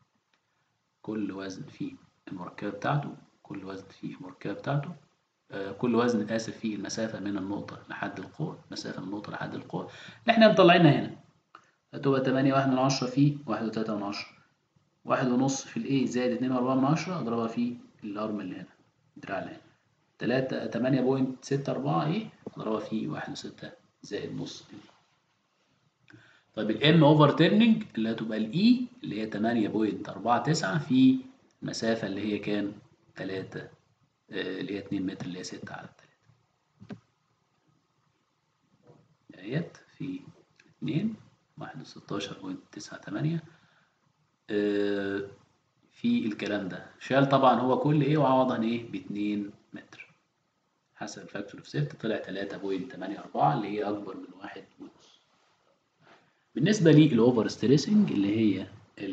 كل وزن في المركبة بتاعته كل وزن في المركبة بتاعته آه كل وزن آسف في المسافة من النقطة لحد القوة مسافة من النقطة لحد القوة اللي احنا مطلعينها هنا هتبقى تمانية واحد من عشرة في واحد وتلاتة من عشرة واحد ونص في الإيه زائد اتنين وأربعة من عشرة أضربها في الأرم اللي هنا الدراع اللي هنا تلاتة تمانية بوينت ستة أربعة إيه أضربها في واحد وستة زائد نص إيه طيب الام اوفر تيرنينج اللي هتبقى الاي اللي هي 8.49 في المسافة اللي هي كام؟ 3 اللي هي 2 متر اللي هي 6 على 3 ديت في 2 16.98 في الكلام ده شال طبعا هو كل ايه وعوض عن ايه ب 2 متر حسب الفاكتور اوف سيفت طلع 3.84 اللي هي اكبر من واحد ونص بالنسبة للأوفر ستريسنج اللي هي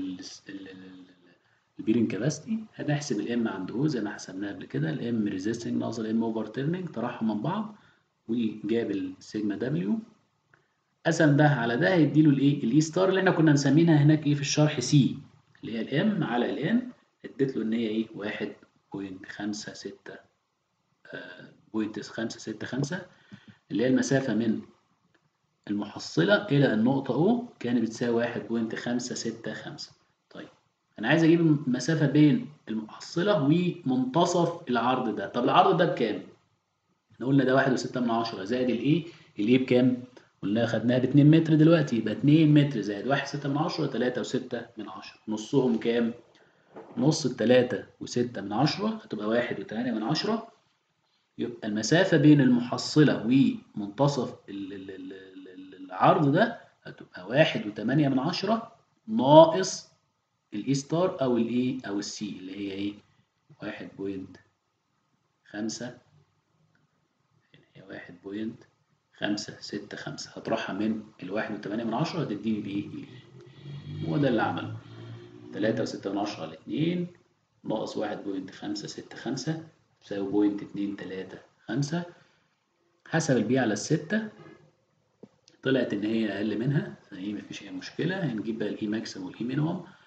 البيرنج كاباسيتي هنحسب الام عند او زي ما حسبناها قبل كده الام ريزيستنج ناقص الام اوفر تيرنينج طرحهم من بعض وجاب السيجما دبليو قسم ده على ده هيديله الايه الاي ستار اللي احنا كنا مسمينها هناك ايه في الشرح سي اللي هي الام على الان اديت له ان هي ايه واحد بوينت خمسة ستة بوينت خمسة ستة خمسة اللي هي المسافة من المحصلة إلى النقطة O كانت بتساوي واحد بوينت خمسة ستة خمسة طيب أنا عايز أجيب المسافة بين المحصلة ومنتصف العرض ده طب العرض ده بكام؟ احنا قلنا ده واحد وستة من عشرة زائد الإيه الإيه بكام؟ قلنا خدناها باتنين متر دلوقتي يبقى اتنين متر زائد واحد ستة من عشرة تلاتة وستة من عشرة نصهم كام؟ نص التلاتة وستة من عشرة هتبقى واحد وتمانية من عشرة يبقى المسافة بين المحصلة ومنتصف العرض ده هتبقى واحد وتمانية من عشرة ناقص الاي ستار او الايه او السي اللي هي ايه واحد بوينت خمسة هي واحد بوينت خمسة ستة خمسة هطرحها من الواحد وتمانية من عشرة هتديني الايه هو ده اللي عمله تلاتة وستة من عشرة على اتنين ناقص واحد بوينت خمسة ستة خمسة تساوي بوينت اتنين تلاتة خمسة حسب البي على الستة طلعت إن هي أقل منها فهي مفيش أي مشكلة هنجيب بقى الإي ماكسيمم والإي مينيمم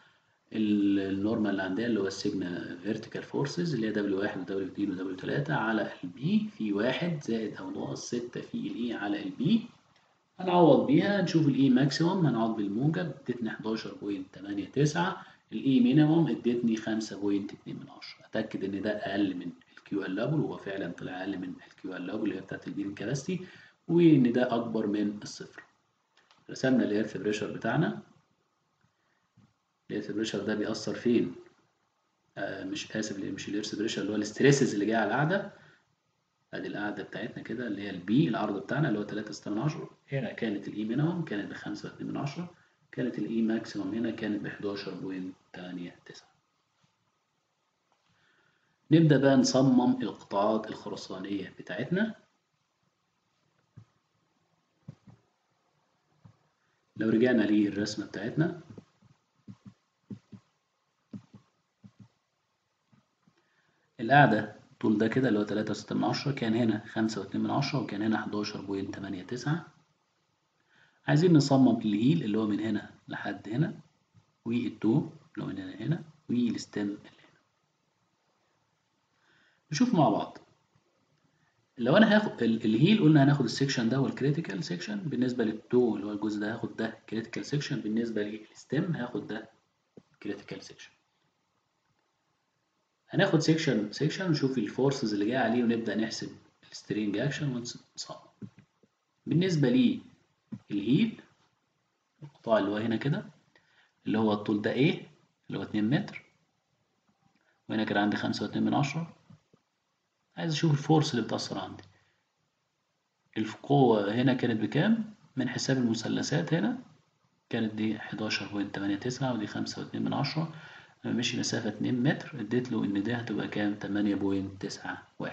النورمال اللي عندنا اللي هو السيجما فيرتيكال فورسز اللي هي دبليو 1 ودبليو 2 ودبليو 3 على البي في 1 زائد او ناقص 6 في الاي على البي هنعوض بيها نشوف الاي ماكسيموم هنعوض بالموجب ادتني 11.89 الاي مينيموم ادتني 5.2 اتاكد ان ده اقل من الكيو ال لابل وهو فعلا طلع اقل من الكيو ال لابل اللي هي بتاعت البيرنج كاباسيتي وان ده اكبر من الصفر رسمنا الايرث بريشر بتاعنا الايرث بريشر ده بيأثر فين آه مش اسف مش الايرث بريشر اللي هو الاستريسز اللي جايه على القاعده ادي القاعده بتاعتنا كده اللي هي البي العرض بتاعنا اللي هو 3.6 هنا كانت الاي مينيموم كانت ب 5.2 كانت الاي ماكسيموم هنا كانت ب 11.89 نبدأ بقى نصمم القطاعات الخرسانية بتاعتنا لو رجعنا للرسمة بتاعتنا القاعدة طول ده كده اللي هو تلاتة وستة من عشرة كان هنا خمسة واتنين من عشرة وكان هنا حداشر بوينت تمانية تسعة عايزين نصمم الهيل اللي هو من هنا لحد هنا والتو اللي هو من هنا هنا والستيم اللي هنا نشوف مع بعض لو انا هاخد الهيل قلنا هناخد السكشن ده هو الكريتيكال سكشن بالنسبه للتو اللي هو الجزء ده هاخد ده كريتيكال سكشن بالنسبه للستيم هاخد ده كريتيكال سكشن هناخد سيكشن سيكشن ونشوف الفورسز اللي جايه عليه ونبدا نحسب السترينج اكشن ونصمم بالنسبه لي الهيل القطاع اللي هو هنا كده اللي هو الطول ده ايه اللي هو 2 متر وهنا كده عندي 5.2 من عشرة عايز اشوف الفورس اللي بتأثر عندي القوة هنا كانت بكام من حساب المثلثات هنا كانت دي 11.89 ودي 5.2 من عشرة لما مشي مسافة 2 متر اديت له ان دي هتبقى كام 8.91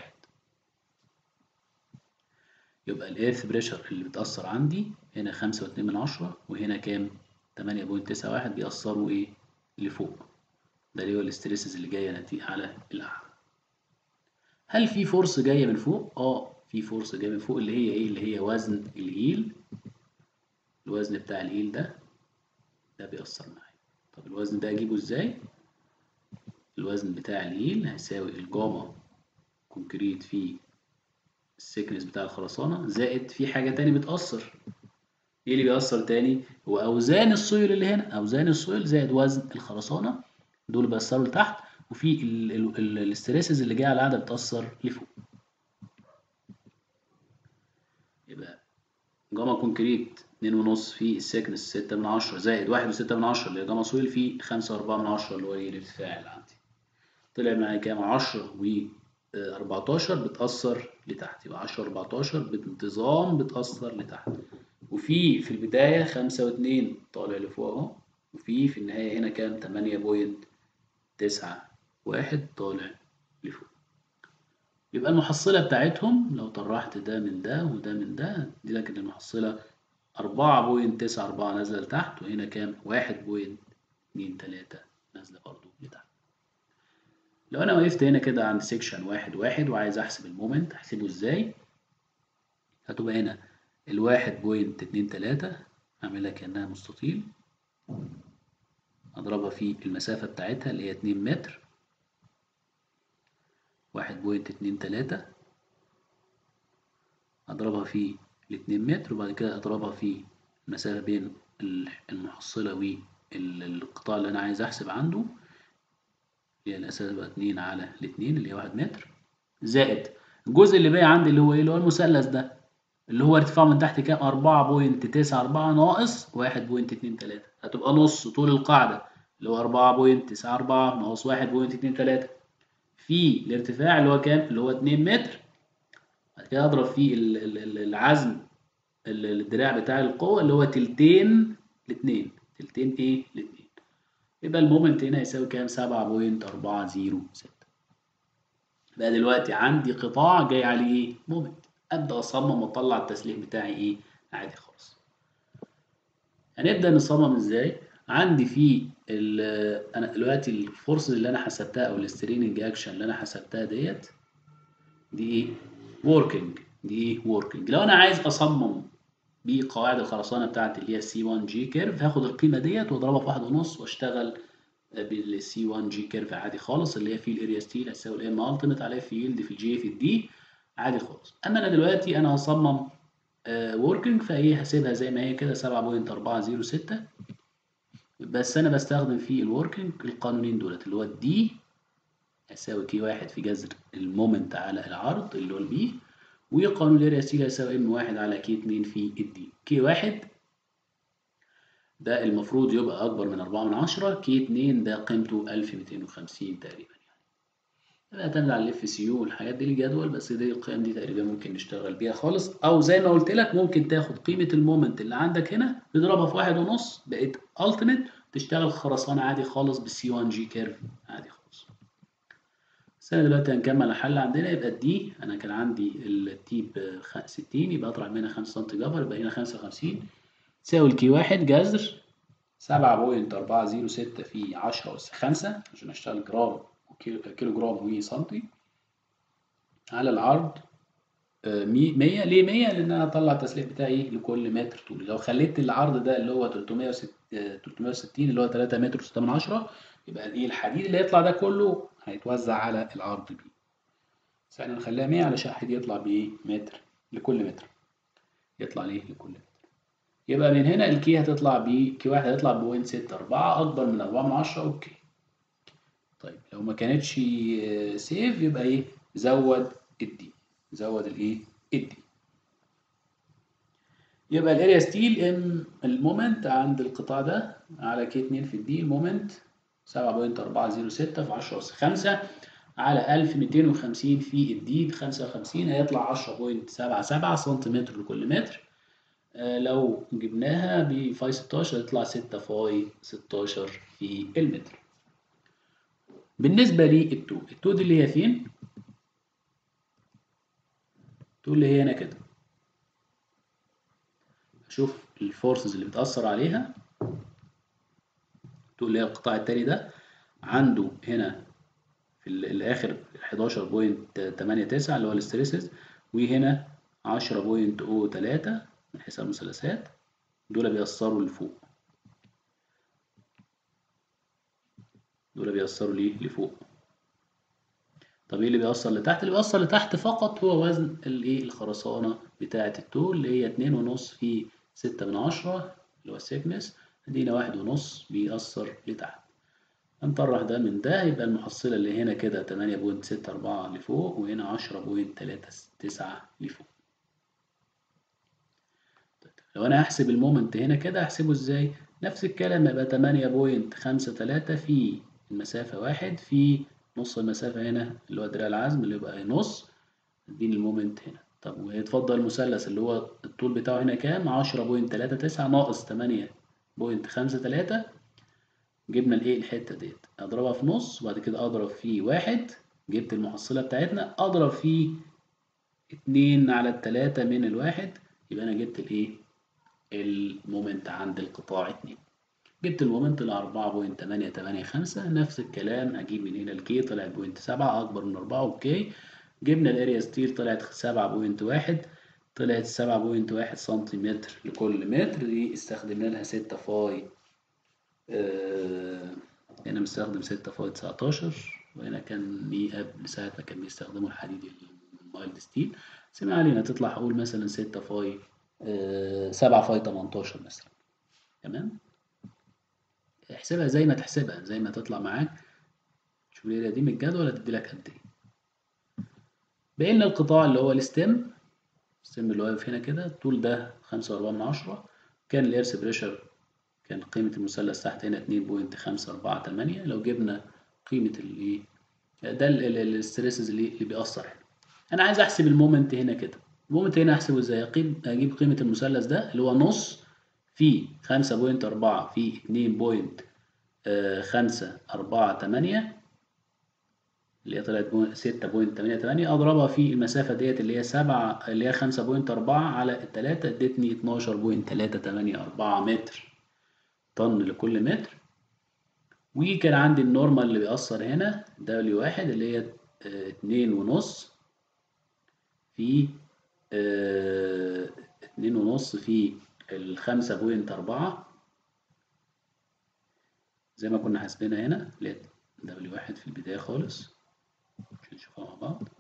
يبقى الايرث بريشر اللي بتأثر عندي هنا 5.2 من عشرة وهنا كام 8.91 بيأثروا ايه لفوق ده اللي هو الاستريسز اللي جاية نتيجة على الأعلى هل في فورس جاية من فوق؟ اه في فورس جاية من فوق اللي هي ايه اللي هي وزن الهيل الوزن بتاع الهيل ده ده بيأثر معايا طب الوزن ده اجيبه ازاي؟ الوزن بتاع الهيل هيساوي الجاما كونكريت في السكنس بتاع الخرسانة زائد في حاجة تاني بتأثر ايه اللي بيأثر تاني؟ هو أوزان السويل اللي هنا أوزان السويل زائد وزن الخرسانة دول بيأثروا لتحت وفي الاستريسز اللي جايه على القاعده بتأثر لفوق يبقى جاما كونكريت اتنين ونص في السكنس ستة من عشرة زائد واحد وستة من عشرة اللي هي جاما سويل في خمسة وأربعة من عشرة اللي هو ايه الارتفاع اللي عندي طلع معايا كام عشرة و 14 بتأثر لتحت يبقى 10 14 بانتظام بتأثر لتحت وفي في البداية خمسة واتنين طالع لفوق اهو وفي في النهاية هنا كام تمانية بوينت تسعة واحد طالع لفوق يبقى المحصلة بتاعتهم لو طرحت ده من ده وده من ده دي لكن المحصلة أربعة بوينت تسعة أربعة نازلة لتحت وهنا كام واحد بوينت اتنين تلاتة نازلة برضو لتحت لو أنا وقفت هنا كده عند سيكشن واحد واحد وعايز أحسب المومنت أحسبه إزاي هتبقى هنا الواحد بوينت اتنين تلاتة أعملها كأنها مستطيل أضربها في المسافة بتاعتها اللي هي اتنين متر واحد بوينت اتنين تلاتة أضربها في الاتنين متر وبعد كده أضربها في المسافة بين المحصلة والقطاع اللي أنا عايز أحسب عنده اللي هي الأساس بقى اتنين على الاتنين اللي هي واحد متر زائد الجزء اللي باقي عندي اللي هو إيه اللي هو المثلث ده اللي هو ارتفاعه من تحت كام أربعة بوينت تسعة أربعة ناقص واحد بوينت اتنين تلاتة هتبقى نص طول القاعدة اللي هو أربعة بوينت تسعة أربعة ناقص واحد بوينت اتنين تلاتة في الارتفاع اللي هو كام اللي هو اتنين متر بعد كده أضرب فيه العزم الدراع بتاع القوة اللي هو تلتين لاتنين تلتين إيه لاتنين يبقى المومنت هنا يساوي كام سبعة بوينت أربعة زيرو ستة بقى دلوقتي عندي قطاع جاي عليه إيه مومنت أبدأ أصمم وأطلع التسليح بتاعي إيه عادي خالص هنبدأ نصمم إزاي عندي في انا دلوقتي الفورس اللي انا حسبتها او الستريننج اكشن اللي انا حسبتها ديت دي ايه وركينج دي ايه وركينج لو انا عايز اصمم بقواعد الخرسانه بتاعتي اللي هي سي 1 جي كيرف هاخد القيمه ديت واضربها في واحد ونص واشتغل بالسي 1 جي كيرف عادي خالص اللي هي فيه الاريا ستيل هتساوي الام التيميت على فيلد في الجي في الدي عادي خالص اما انا دلوقتي انا هصمم وركينج فايه هسيبها زي ما هي كده 7.406 بس انا بستخدم في الوركينج القانونين دولت اللي هو الدي هيساوي كي واحد في جذر المومنت على العرض اللي هو البي وقانون الاريا ستيل هيساوي ام واحد على كي اتنين في الدي كي واحد ده المفروض يبقى أكبر من أربعة من عشرة كي اتنين ده قيمته ألف ميتين وخمسين تقريبا يعني بيعتمد على الاف سي يو والحاجات دي الجدول بس دي القيم دي تقريبا ممكن نشتغل بيها خالص أو زي ما قلت لك ممكن تاخد قيمة المومنت اللي عندك هنا تضربها في واحد ونص بقت التيميت تشتغل خرسانة عادي خالص بالسي 1 جي كيرف عادي خالص بس أنا دلوقتي هنكمل الحل عندنا يبقى الدي أنا كان عندي التيب 60 يبقى أطرح منها 5 سم جبر يبقى هنا 55 تساوي الكي واحد جذر سبعة بوينت أربعة زيرو ستة في عشرة أس خمسة عشان أشتغل جرام وكيلو جرام وسنتي على العرض مية ليه مية؟ لأن أنا هطلع التسليح بتاعي لكل متر طولي لو خليت العرض ده اللي هو تلتمية وستين اللي هو تلاتة متر وستة من عشرة يبقى إيه الحديد اللي هيطلع ده كله هيتوزع على العرض بي بس احنا نخليها مية علشان الحديد يطلع بإيه متر لكل متر يطلع ليه لكل متر يبقى من هنا الكي هتطلع ب كي واحد هتطلع بوينت ستة أربعة أكبر من أربعة من عشرة أوكي طيب لو ما كانتش سيف يبقى إيه زود الدي زود الإيه الدي يبقى الاريا ستيل ام المومنت عند القطاع ده على كي 2 في الدي المومنت 7.406 في 10 أس 5 على 1250 في الدي 55 هيطلع 10.77 سنتيمتر لكل متر لو جبناها بفاي 16 هتطلع 6 فاي 16 في المتر بالنسبة للتو التو دي اللي هي فين؟ التو اللي هي هنا كده أشوف الفورسز اللي بتأثر عليها التو اللي هي القطاع التاني ده عنده هنا في الآخر 11.89 اللي هو الستريسز وهنا 10.03 من حيث المثلثات دول بيأثروا لفوق دول بيأثروا ليه لفوق طب ايه اللي بيأثر لتحت اللي بيأثر لتحت فقط هو وزن الايه الخرسانة بتاعة الطول اللي هي اتنين ونص في ستة من عشرة اللي هو السيكنس ادينا واحد ونص بيأثر لتحت هنطرح ده من ده يبقى المحصلة اللي هنا كده تمانية بوينت ستة أربعة لفوق وهنا عشرة بوينت تلاتة تسعة لفوق لو انا هحسب المومنت هنا كده هحسبه ازاي نفس الكلام يبقى تمانية بوينت خمسة تلاتة في المسافة واحد في نص المسافة هنا اللي هو دراع العزم اللي يبقى نص اديني المومنت هنا طب ويتفضل المثلث اللي هو الطول بتاعه هنا كام عشرة بوينت تلاتة تسعة ناقص تمانية بوينت خمسة تلاتة جبنا الايه الحتة ديت اضربها في نص وبعد كده اضرب في واحد جبت المحصلة بتاعتنا اضرب في اتنين على التلاتة من الواحد يبقى انا جبت الايه المومنت عند القطاع 2 جبت المومنت ل 4.885 نفس الكلام اجيب من هنا الكي طلعت بوينت 7 اكبر من 4 اوكي جبنا الاريا ستيل طلعت 7.1 طلعت 7.1 سنتيمتر لكل متر دي استخدمنا لها 6 فاي آه هنا مستخدم 6 فاي 19 وهنا كان دي قبل ساعة ما كان بيستخدموا الحديد المايلد ستيل بس ما علينا تطلع اقول مثلا 6 فاي سبعة فاي تمنتاشر مثلا تمام احسبها زي ما تحسبها زي ما تطلع معاك شوف الاريا دي من الجدول هتدي لك قد ايه بقينا القطاع اللي هو الستيم الستيم اللي واقف هنا كده الطول ده خمسة وأربعة من عشرة كان الإيرث بريشر كان قيمة المثلث تحت هنا اتنين بوينت خمسة أربعة تمانية لو جبنا قيمة الإيه ده الستريسز اللي اللي بيأثر هنا أنا عايز أحسب المومنت هنا كده المومنت هنا أحسبه إزاي أجيب قيمة المثلث ده اللي هو نص في خمسة بوينت أربعة في اتنين بوينت خمسة أربعة تمانية اللي هي طلعت ستة بوينت تمانية تمانية أضربها في المسافة ديت اللي هي سبعة اللي هي خمسة بوينت أربعة على التلاتة ادتني اتناشر بوينت تلاتة تمانية أربعة متر طن لكل متر وكان عندي النورمال اللي بيأثر هنا دبليو واحد اللي هي اتنين ونص في اه اتنين ونص في الخمسة بوينت أربعة زي ما كنا حاسبينها هنا اللي هي دبليو واحد في البداية خالص عشان نشوفها مع بعض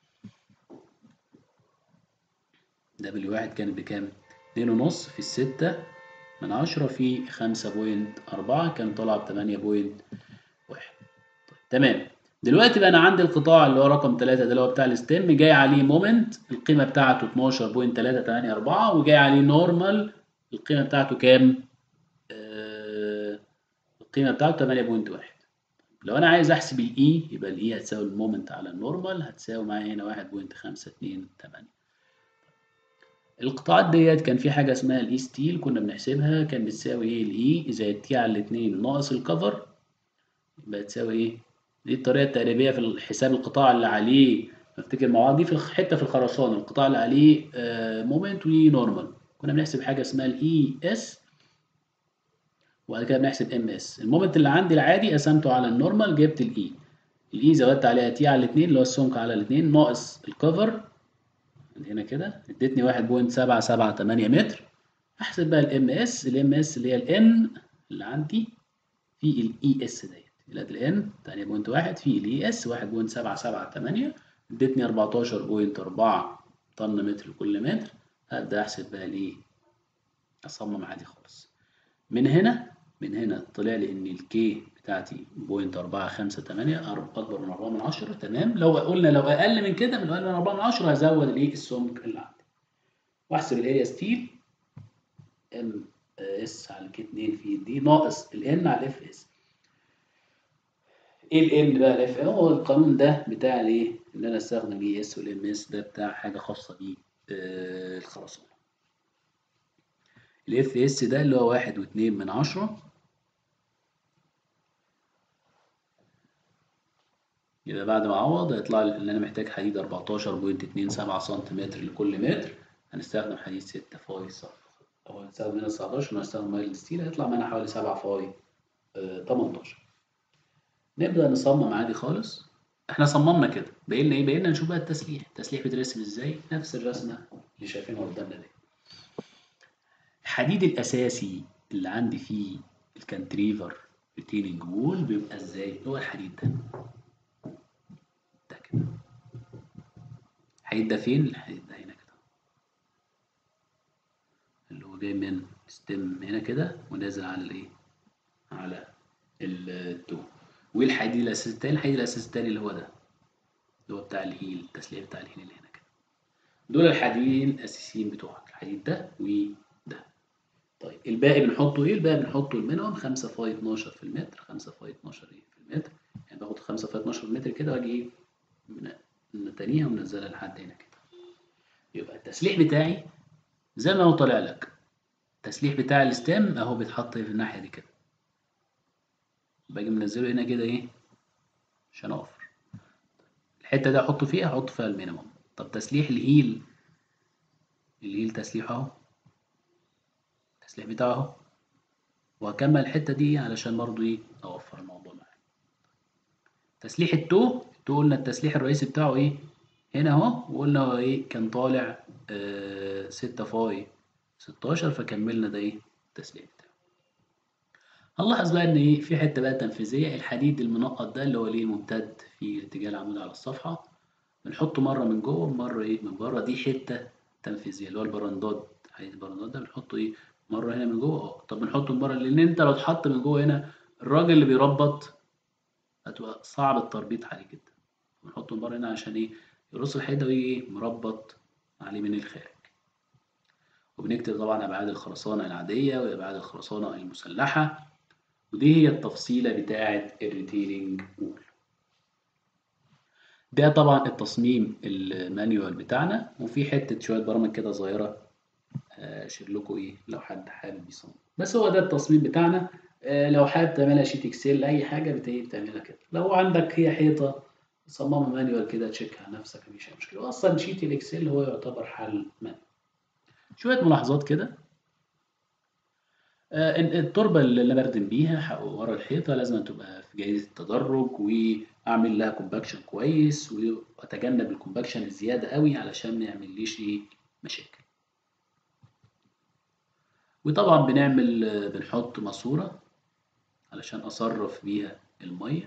دبليو واحد كانت بكام؟ اتنين ونص في الستة من عشرة في خمسة بوينت أربعة كان طالع بتمانية بوينت واحد طيب تمام دلوقتي بقى أنا عندي القطاع اللي هو رقم تلاتة ده اللي هو بتاع الستيم جاي عليه مومنت القيمة بتاعته اتناشر بوينت تلاتة تمانية أربعة وجاي عليه نورمال القيمة بتاعته كام؟ آه القيمة بتاعته 8.1 لو أنا عايز أحسب الإي يبقى الإي هتساوي المومنت على النورمال هتساوي معايا هنا 1.528 القطاعات ديت كان في حاجة اسمها الإي ستيل كنا بنحسبها كان بتساوي إيه الإي زائد تي على الاتنين ناقص الكفر يبقى تساوي إيه؟ دي الطريقة التقريبية في حساب القطاع اللي عليه افتكر مع بعض دي في حتة في الخرسانة القطاع اللي عليه آه مومنت وليه نورمال كنا بنحسب حاجة اسمها الإي إس وبعد كده بنحسب ام اس المومنت اللي عندي العادي قسمته على النورمال جبت الاي الاي زودت عليها تي على الاثنين اللي هو السمك على الاثنين ناقص الكفر هنا كده ادتني 1.778 متر احسب بقى الام اس الام اس اللي هي الان اللي عندي في الاي اس ديت اللي الان 8.1 في الاي اس 1.778 ادتني 14.4 طن متر لكل متر هبدا احسب بقى الايه اصمم عادي خالص من هنا من هنا طلع لي ان الكي بتاعتي بوينت أربعة خمسة تمانية أكبر من أربعة من عشرة تمام لو قلنا لو أقل من كده من أقل من أربعة من عشرة هزود الإيه السمك اللي عندي وأحسب الأريا ستيل ام اس على الكي 2 في دي ناقص الان على الاف اس ايه الان بقى الاف هو القانون ده بتاع الايه ان انا استخدم اي اس والام اس ده بتاع حاجه خاصه بيه آه الخرسانه الاف اس ده اللي هو واحد واتنين من عشرة يبقى بعد ما اعوض هيطلع لي ان انا محتاج حديد 14.27 سنتيمتر لكل متر هنستخدم حديد 6 فاي صف او هنستخدم هنا 19 ونستخدم مايل ستيل هيطلع معانا حوالي 7 فاي آه 18 نبدا نصمم عادي خالص احنا صممنا كده بقينا ايه بقينا نشوف بقى التسليح التسليح بيترسم ازاي نفس الرسمه اللي شايفينها قدامنا دي الحديد الاساسي اللي عندي فيه الكانتريفر ريتيننج وول بيبقى ازاي هو الحديد ده ده كده الحديد ده فين الحديد ده هنا كده اللي هو جاي من ستيم هنا كده ونازل على الايه على التو والحديد الاساسي التاني الحديد الاساسي التاني اللي هو ده اللي هو بتاع الهيل التسليح بتاع الهيل اللي هنا كده دول الحديدين الاساسيين بتوعك الحديد ده وده طيب الباقي بنحطه ايه؟ الباقي بنحطه المينيمم 5 فاي 12 في المتر 5 فاي 12 ايه في المتر يعني باخد 5 فاي 12 في المتر كده واجي ايه متنيها ومنزلها لحد هنا كده يبقى التسليح بتاعي زي ما هو طالع لك التسليح بتاع الستيم اهو بيتحط في الناحيه دي كده باجي منزله هنا كده ايه عشان اوفر الحته دي احطه فيها احط فيها المينيمم طب تسليح الهيل الهيل تسليحه اهو التسليح بتاعه اهو وهكمل الحته دي علشان برضو ايه اوفر الموضوع معايا تسليح التو التو قلنا التسليح الرئيسي بتاعه ايه هنا اهو وقلنا هو ايه كان طالع آه ستة فاي ستاشر فكملنا ده ايه التسليح بتاعه هنلاحظ بقى ان ايه في حته بقى تنفيذيه الحديد المنقط ده اللي هو ليه ممتد في اتجاه العمود على الصفحه بنحطه مره من جوه ومره ايه من بره دي حته تنفيذيه اللي هو البراندات حديد البراندات ده بنحطه ايه مره هنا من جوه اه طب بنحطه من بره لان انت لو اتحط من جوه هنا الراجل اللي بيربط هتبقى صعب التربيط عليه جدا بنحطه من بره هنا عشان ايه يرص الحته ويجي ايه مربط عليه من الخارج وبنكتب طبعا ابعاد الخرسانه العاديه وابعاد الخرسانه المسلحه ودي هي التفصيله بتاعه الريتيننج وول ده طبعا التصميم المانيوال بتاعنا وفي حته شويه برامج كده صغيره اشير لكم ايه لو حد حابب يصمم بس هو ده التصميم بتاعنا آه لو حابب تعملها شيت اكسل اي حاجه بتعملها كده لو عندك هي حيطه صممها مانيوال كده تشيكها على نفسك مفيش اي مشكله اصلا شيت الاكسل هو يعتبر حل مانيوال شويه ملاحظات كده آه التربه اللي انا بردم بيها ورا الحيطه لازم تبقى في جاهزه التدرج واعمل لها كومباكشن كويس واتجنب الكومباكشن الزياده قوي علشان ما يعمليش ايه مشاكل وطبعا بنعمل بنحط ماسورة علشان أصرف بيها المية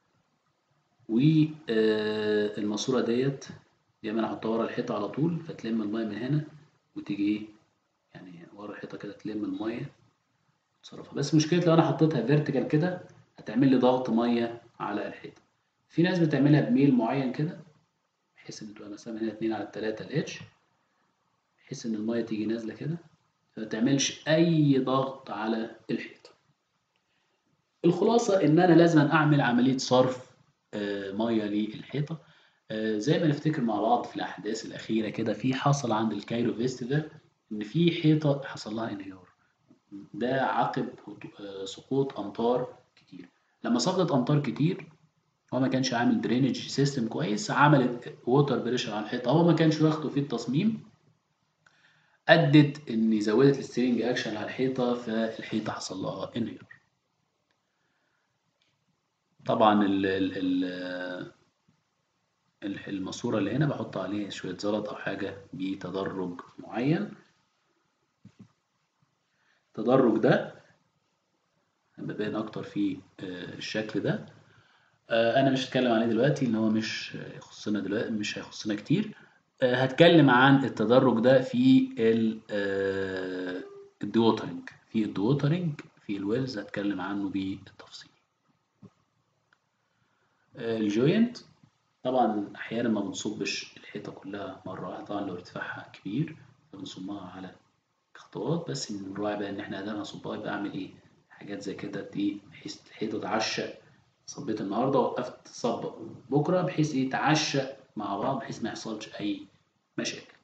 والماسورة ديت يا إما أنا أحطها ورا الحيطة على طول فتلم المية من هنا وتيجي إيه يعني ورا الحيطة كده تلم المية تصرفها بس مشكلة لو أنا حطيتها فيرتيكال كده هتعمل لي ضغط مية على الحيطة في ناس بتعملها بميل معين كده بحيث إن تبقى مثلا هنا اتنين على التلاتة الاتش بحيث إن المية تيجي نازلة كده فمتعملش أي ضغط على الحيطة الخلاصة إن أنا لازم أعمل عملية صرف آه، مية للحيطة آه، زي ما نفتكر مع بعض في الأحداث الأخيرة كده في حصل عند الكايرو فيستيفال إن في حيطة حصل لها انهيار ده عقب هطو- آه، سقوط أمطار كتير لما سقطت أمطار كتير هو ما كانش عامل درينج سيستم كويس عملت ووتر بريشر على الحيطة هو ما كانش واخده في التصميم أدت إن زودت السترينج أكشن على الحيطة فالحيطة حصل لها انهيار طبعا ال ال ال ال- الماسورة اللي هنا بحط عليه شوية زلط أو حاجة بتدرج معين التدرج ده بيبان أكتر في آه، الشكل ده آه، أنا مش هتكلم عليه دلوقتي إن هو مش يخصنا دلوقتي مش هيخصنا كتير آه، هتكلم عن التدرج ده في ال آه، الدوترنج في الدوترنج في الويلز هتكلم عنه بالتفصيل آه، الجوينت طبعا احيانا ما بنصبش الحيطه كلها مره واحده طبعا لو ارتفاعها كبير فبنصبها على خطوات بس بنراعي بقى ان احنا قدام هنصبها يبقى اعمل ايه حاجات زي كده ايه بحيث الحيطه تعشق صبيت النهارده وقفت صبة بكره بحيث ايه تعشق مع بعض بحيث ما يحصلش اي مشاكل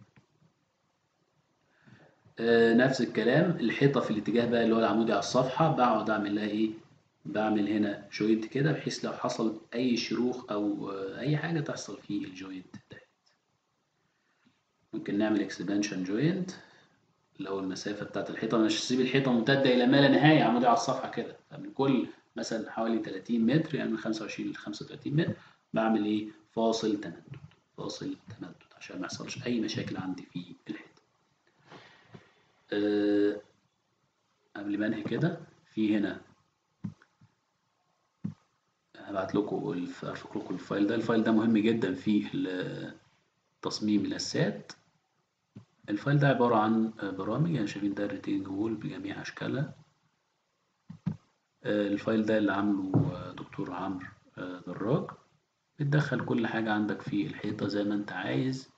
آه نفس الكلام الحيطه في الاتجاه بقى اللي هو العمودي على الصفحه بقعد اعمل لها ايه بعمل هنا جوينت كده بحيث لو حصل اي شروخ او آه، اي حاجه تحصل في الجوينت ده ممكن نعمل اكسبانشن جوينت لو المسافه بتاعت الحيطه مش هسيب الحيطه ممتده الى ما لا نهايه عمودي على الصفحه كده فمن كل مثلا حوالي 30 متر يعني من 25 ل 35 متر بعمل ايه فاصل تمدد فاصل تمدد عشان ما يحصلش اي مشاكل عندي في الحيطه أه قبل ما انهي كده في هنا هبعت لكم الف- ارفق لكم الفايل ده الفايل ده مهم جدا في ال- تصميم الاسات الفايل ده عبارة عن برامج يعني شايفين ده الريتينج وول بجميع أشكالها آه، الفايل ده اللي عامله آه، دكتور عمرو آه، دراج بتدخل كل حاجة عندك في الحيطة زي ما انت عايز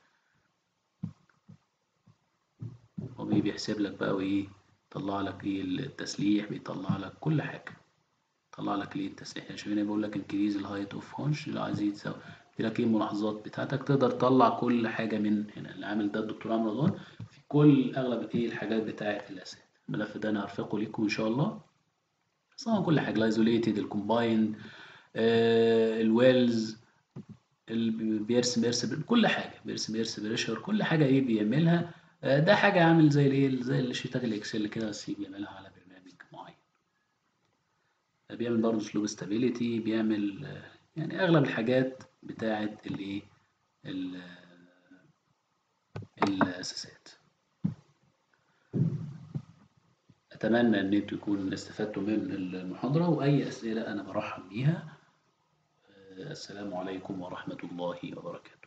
وبي بيحسب لك بقى وايه يطلع لك ايه التسليح بيطلع لك كل حاجة يطلع لك ليه التسليح يعني شايفين بيقول لك انكريز الهايت اوف هونش لو عايز يتساوي لك ايه الملاحظات بتاعتك تقدر تطلع كل حاجة من هنا اللي عامل ده الدكتور عمرو رضوان في كل اغلب ايه الحاجات بتاعة الاسات الملف ده انا هرفقه لكم ان شاء الله طبعا كل حاجة الايزوليتد الكومبايند الويلز اللي بيرسم يرسم كل حاجة بيرسم يرسم بريشر كل حاجة ايه بيعملها آه، ده حاجة عامل زي الايه زي الشيتات الاكسل كده بس بيعملها على برنامج معين بيعمل برضه اسلوب استابيليتي بيعمل آه، يعني اغلب الحاجات بتاعة الايه ال- الاساسات اتمنى ان انتوا تكونوا استفدتوا من المحاضرة واي اسئلة انا برحب بيها آه، السلام عليكم ورحمة الله وبركاته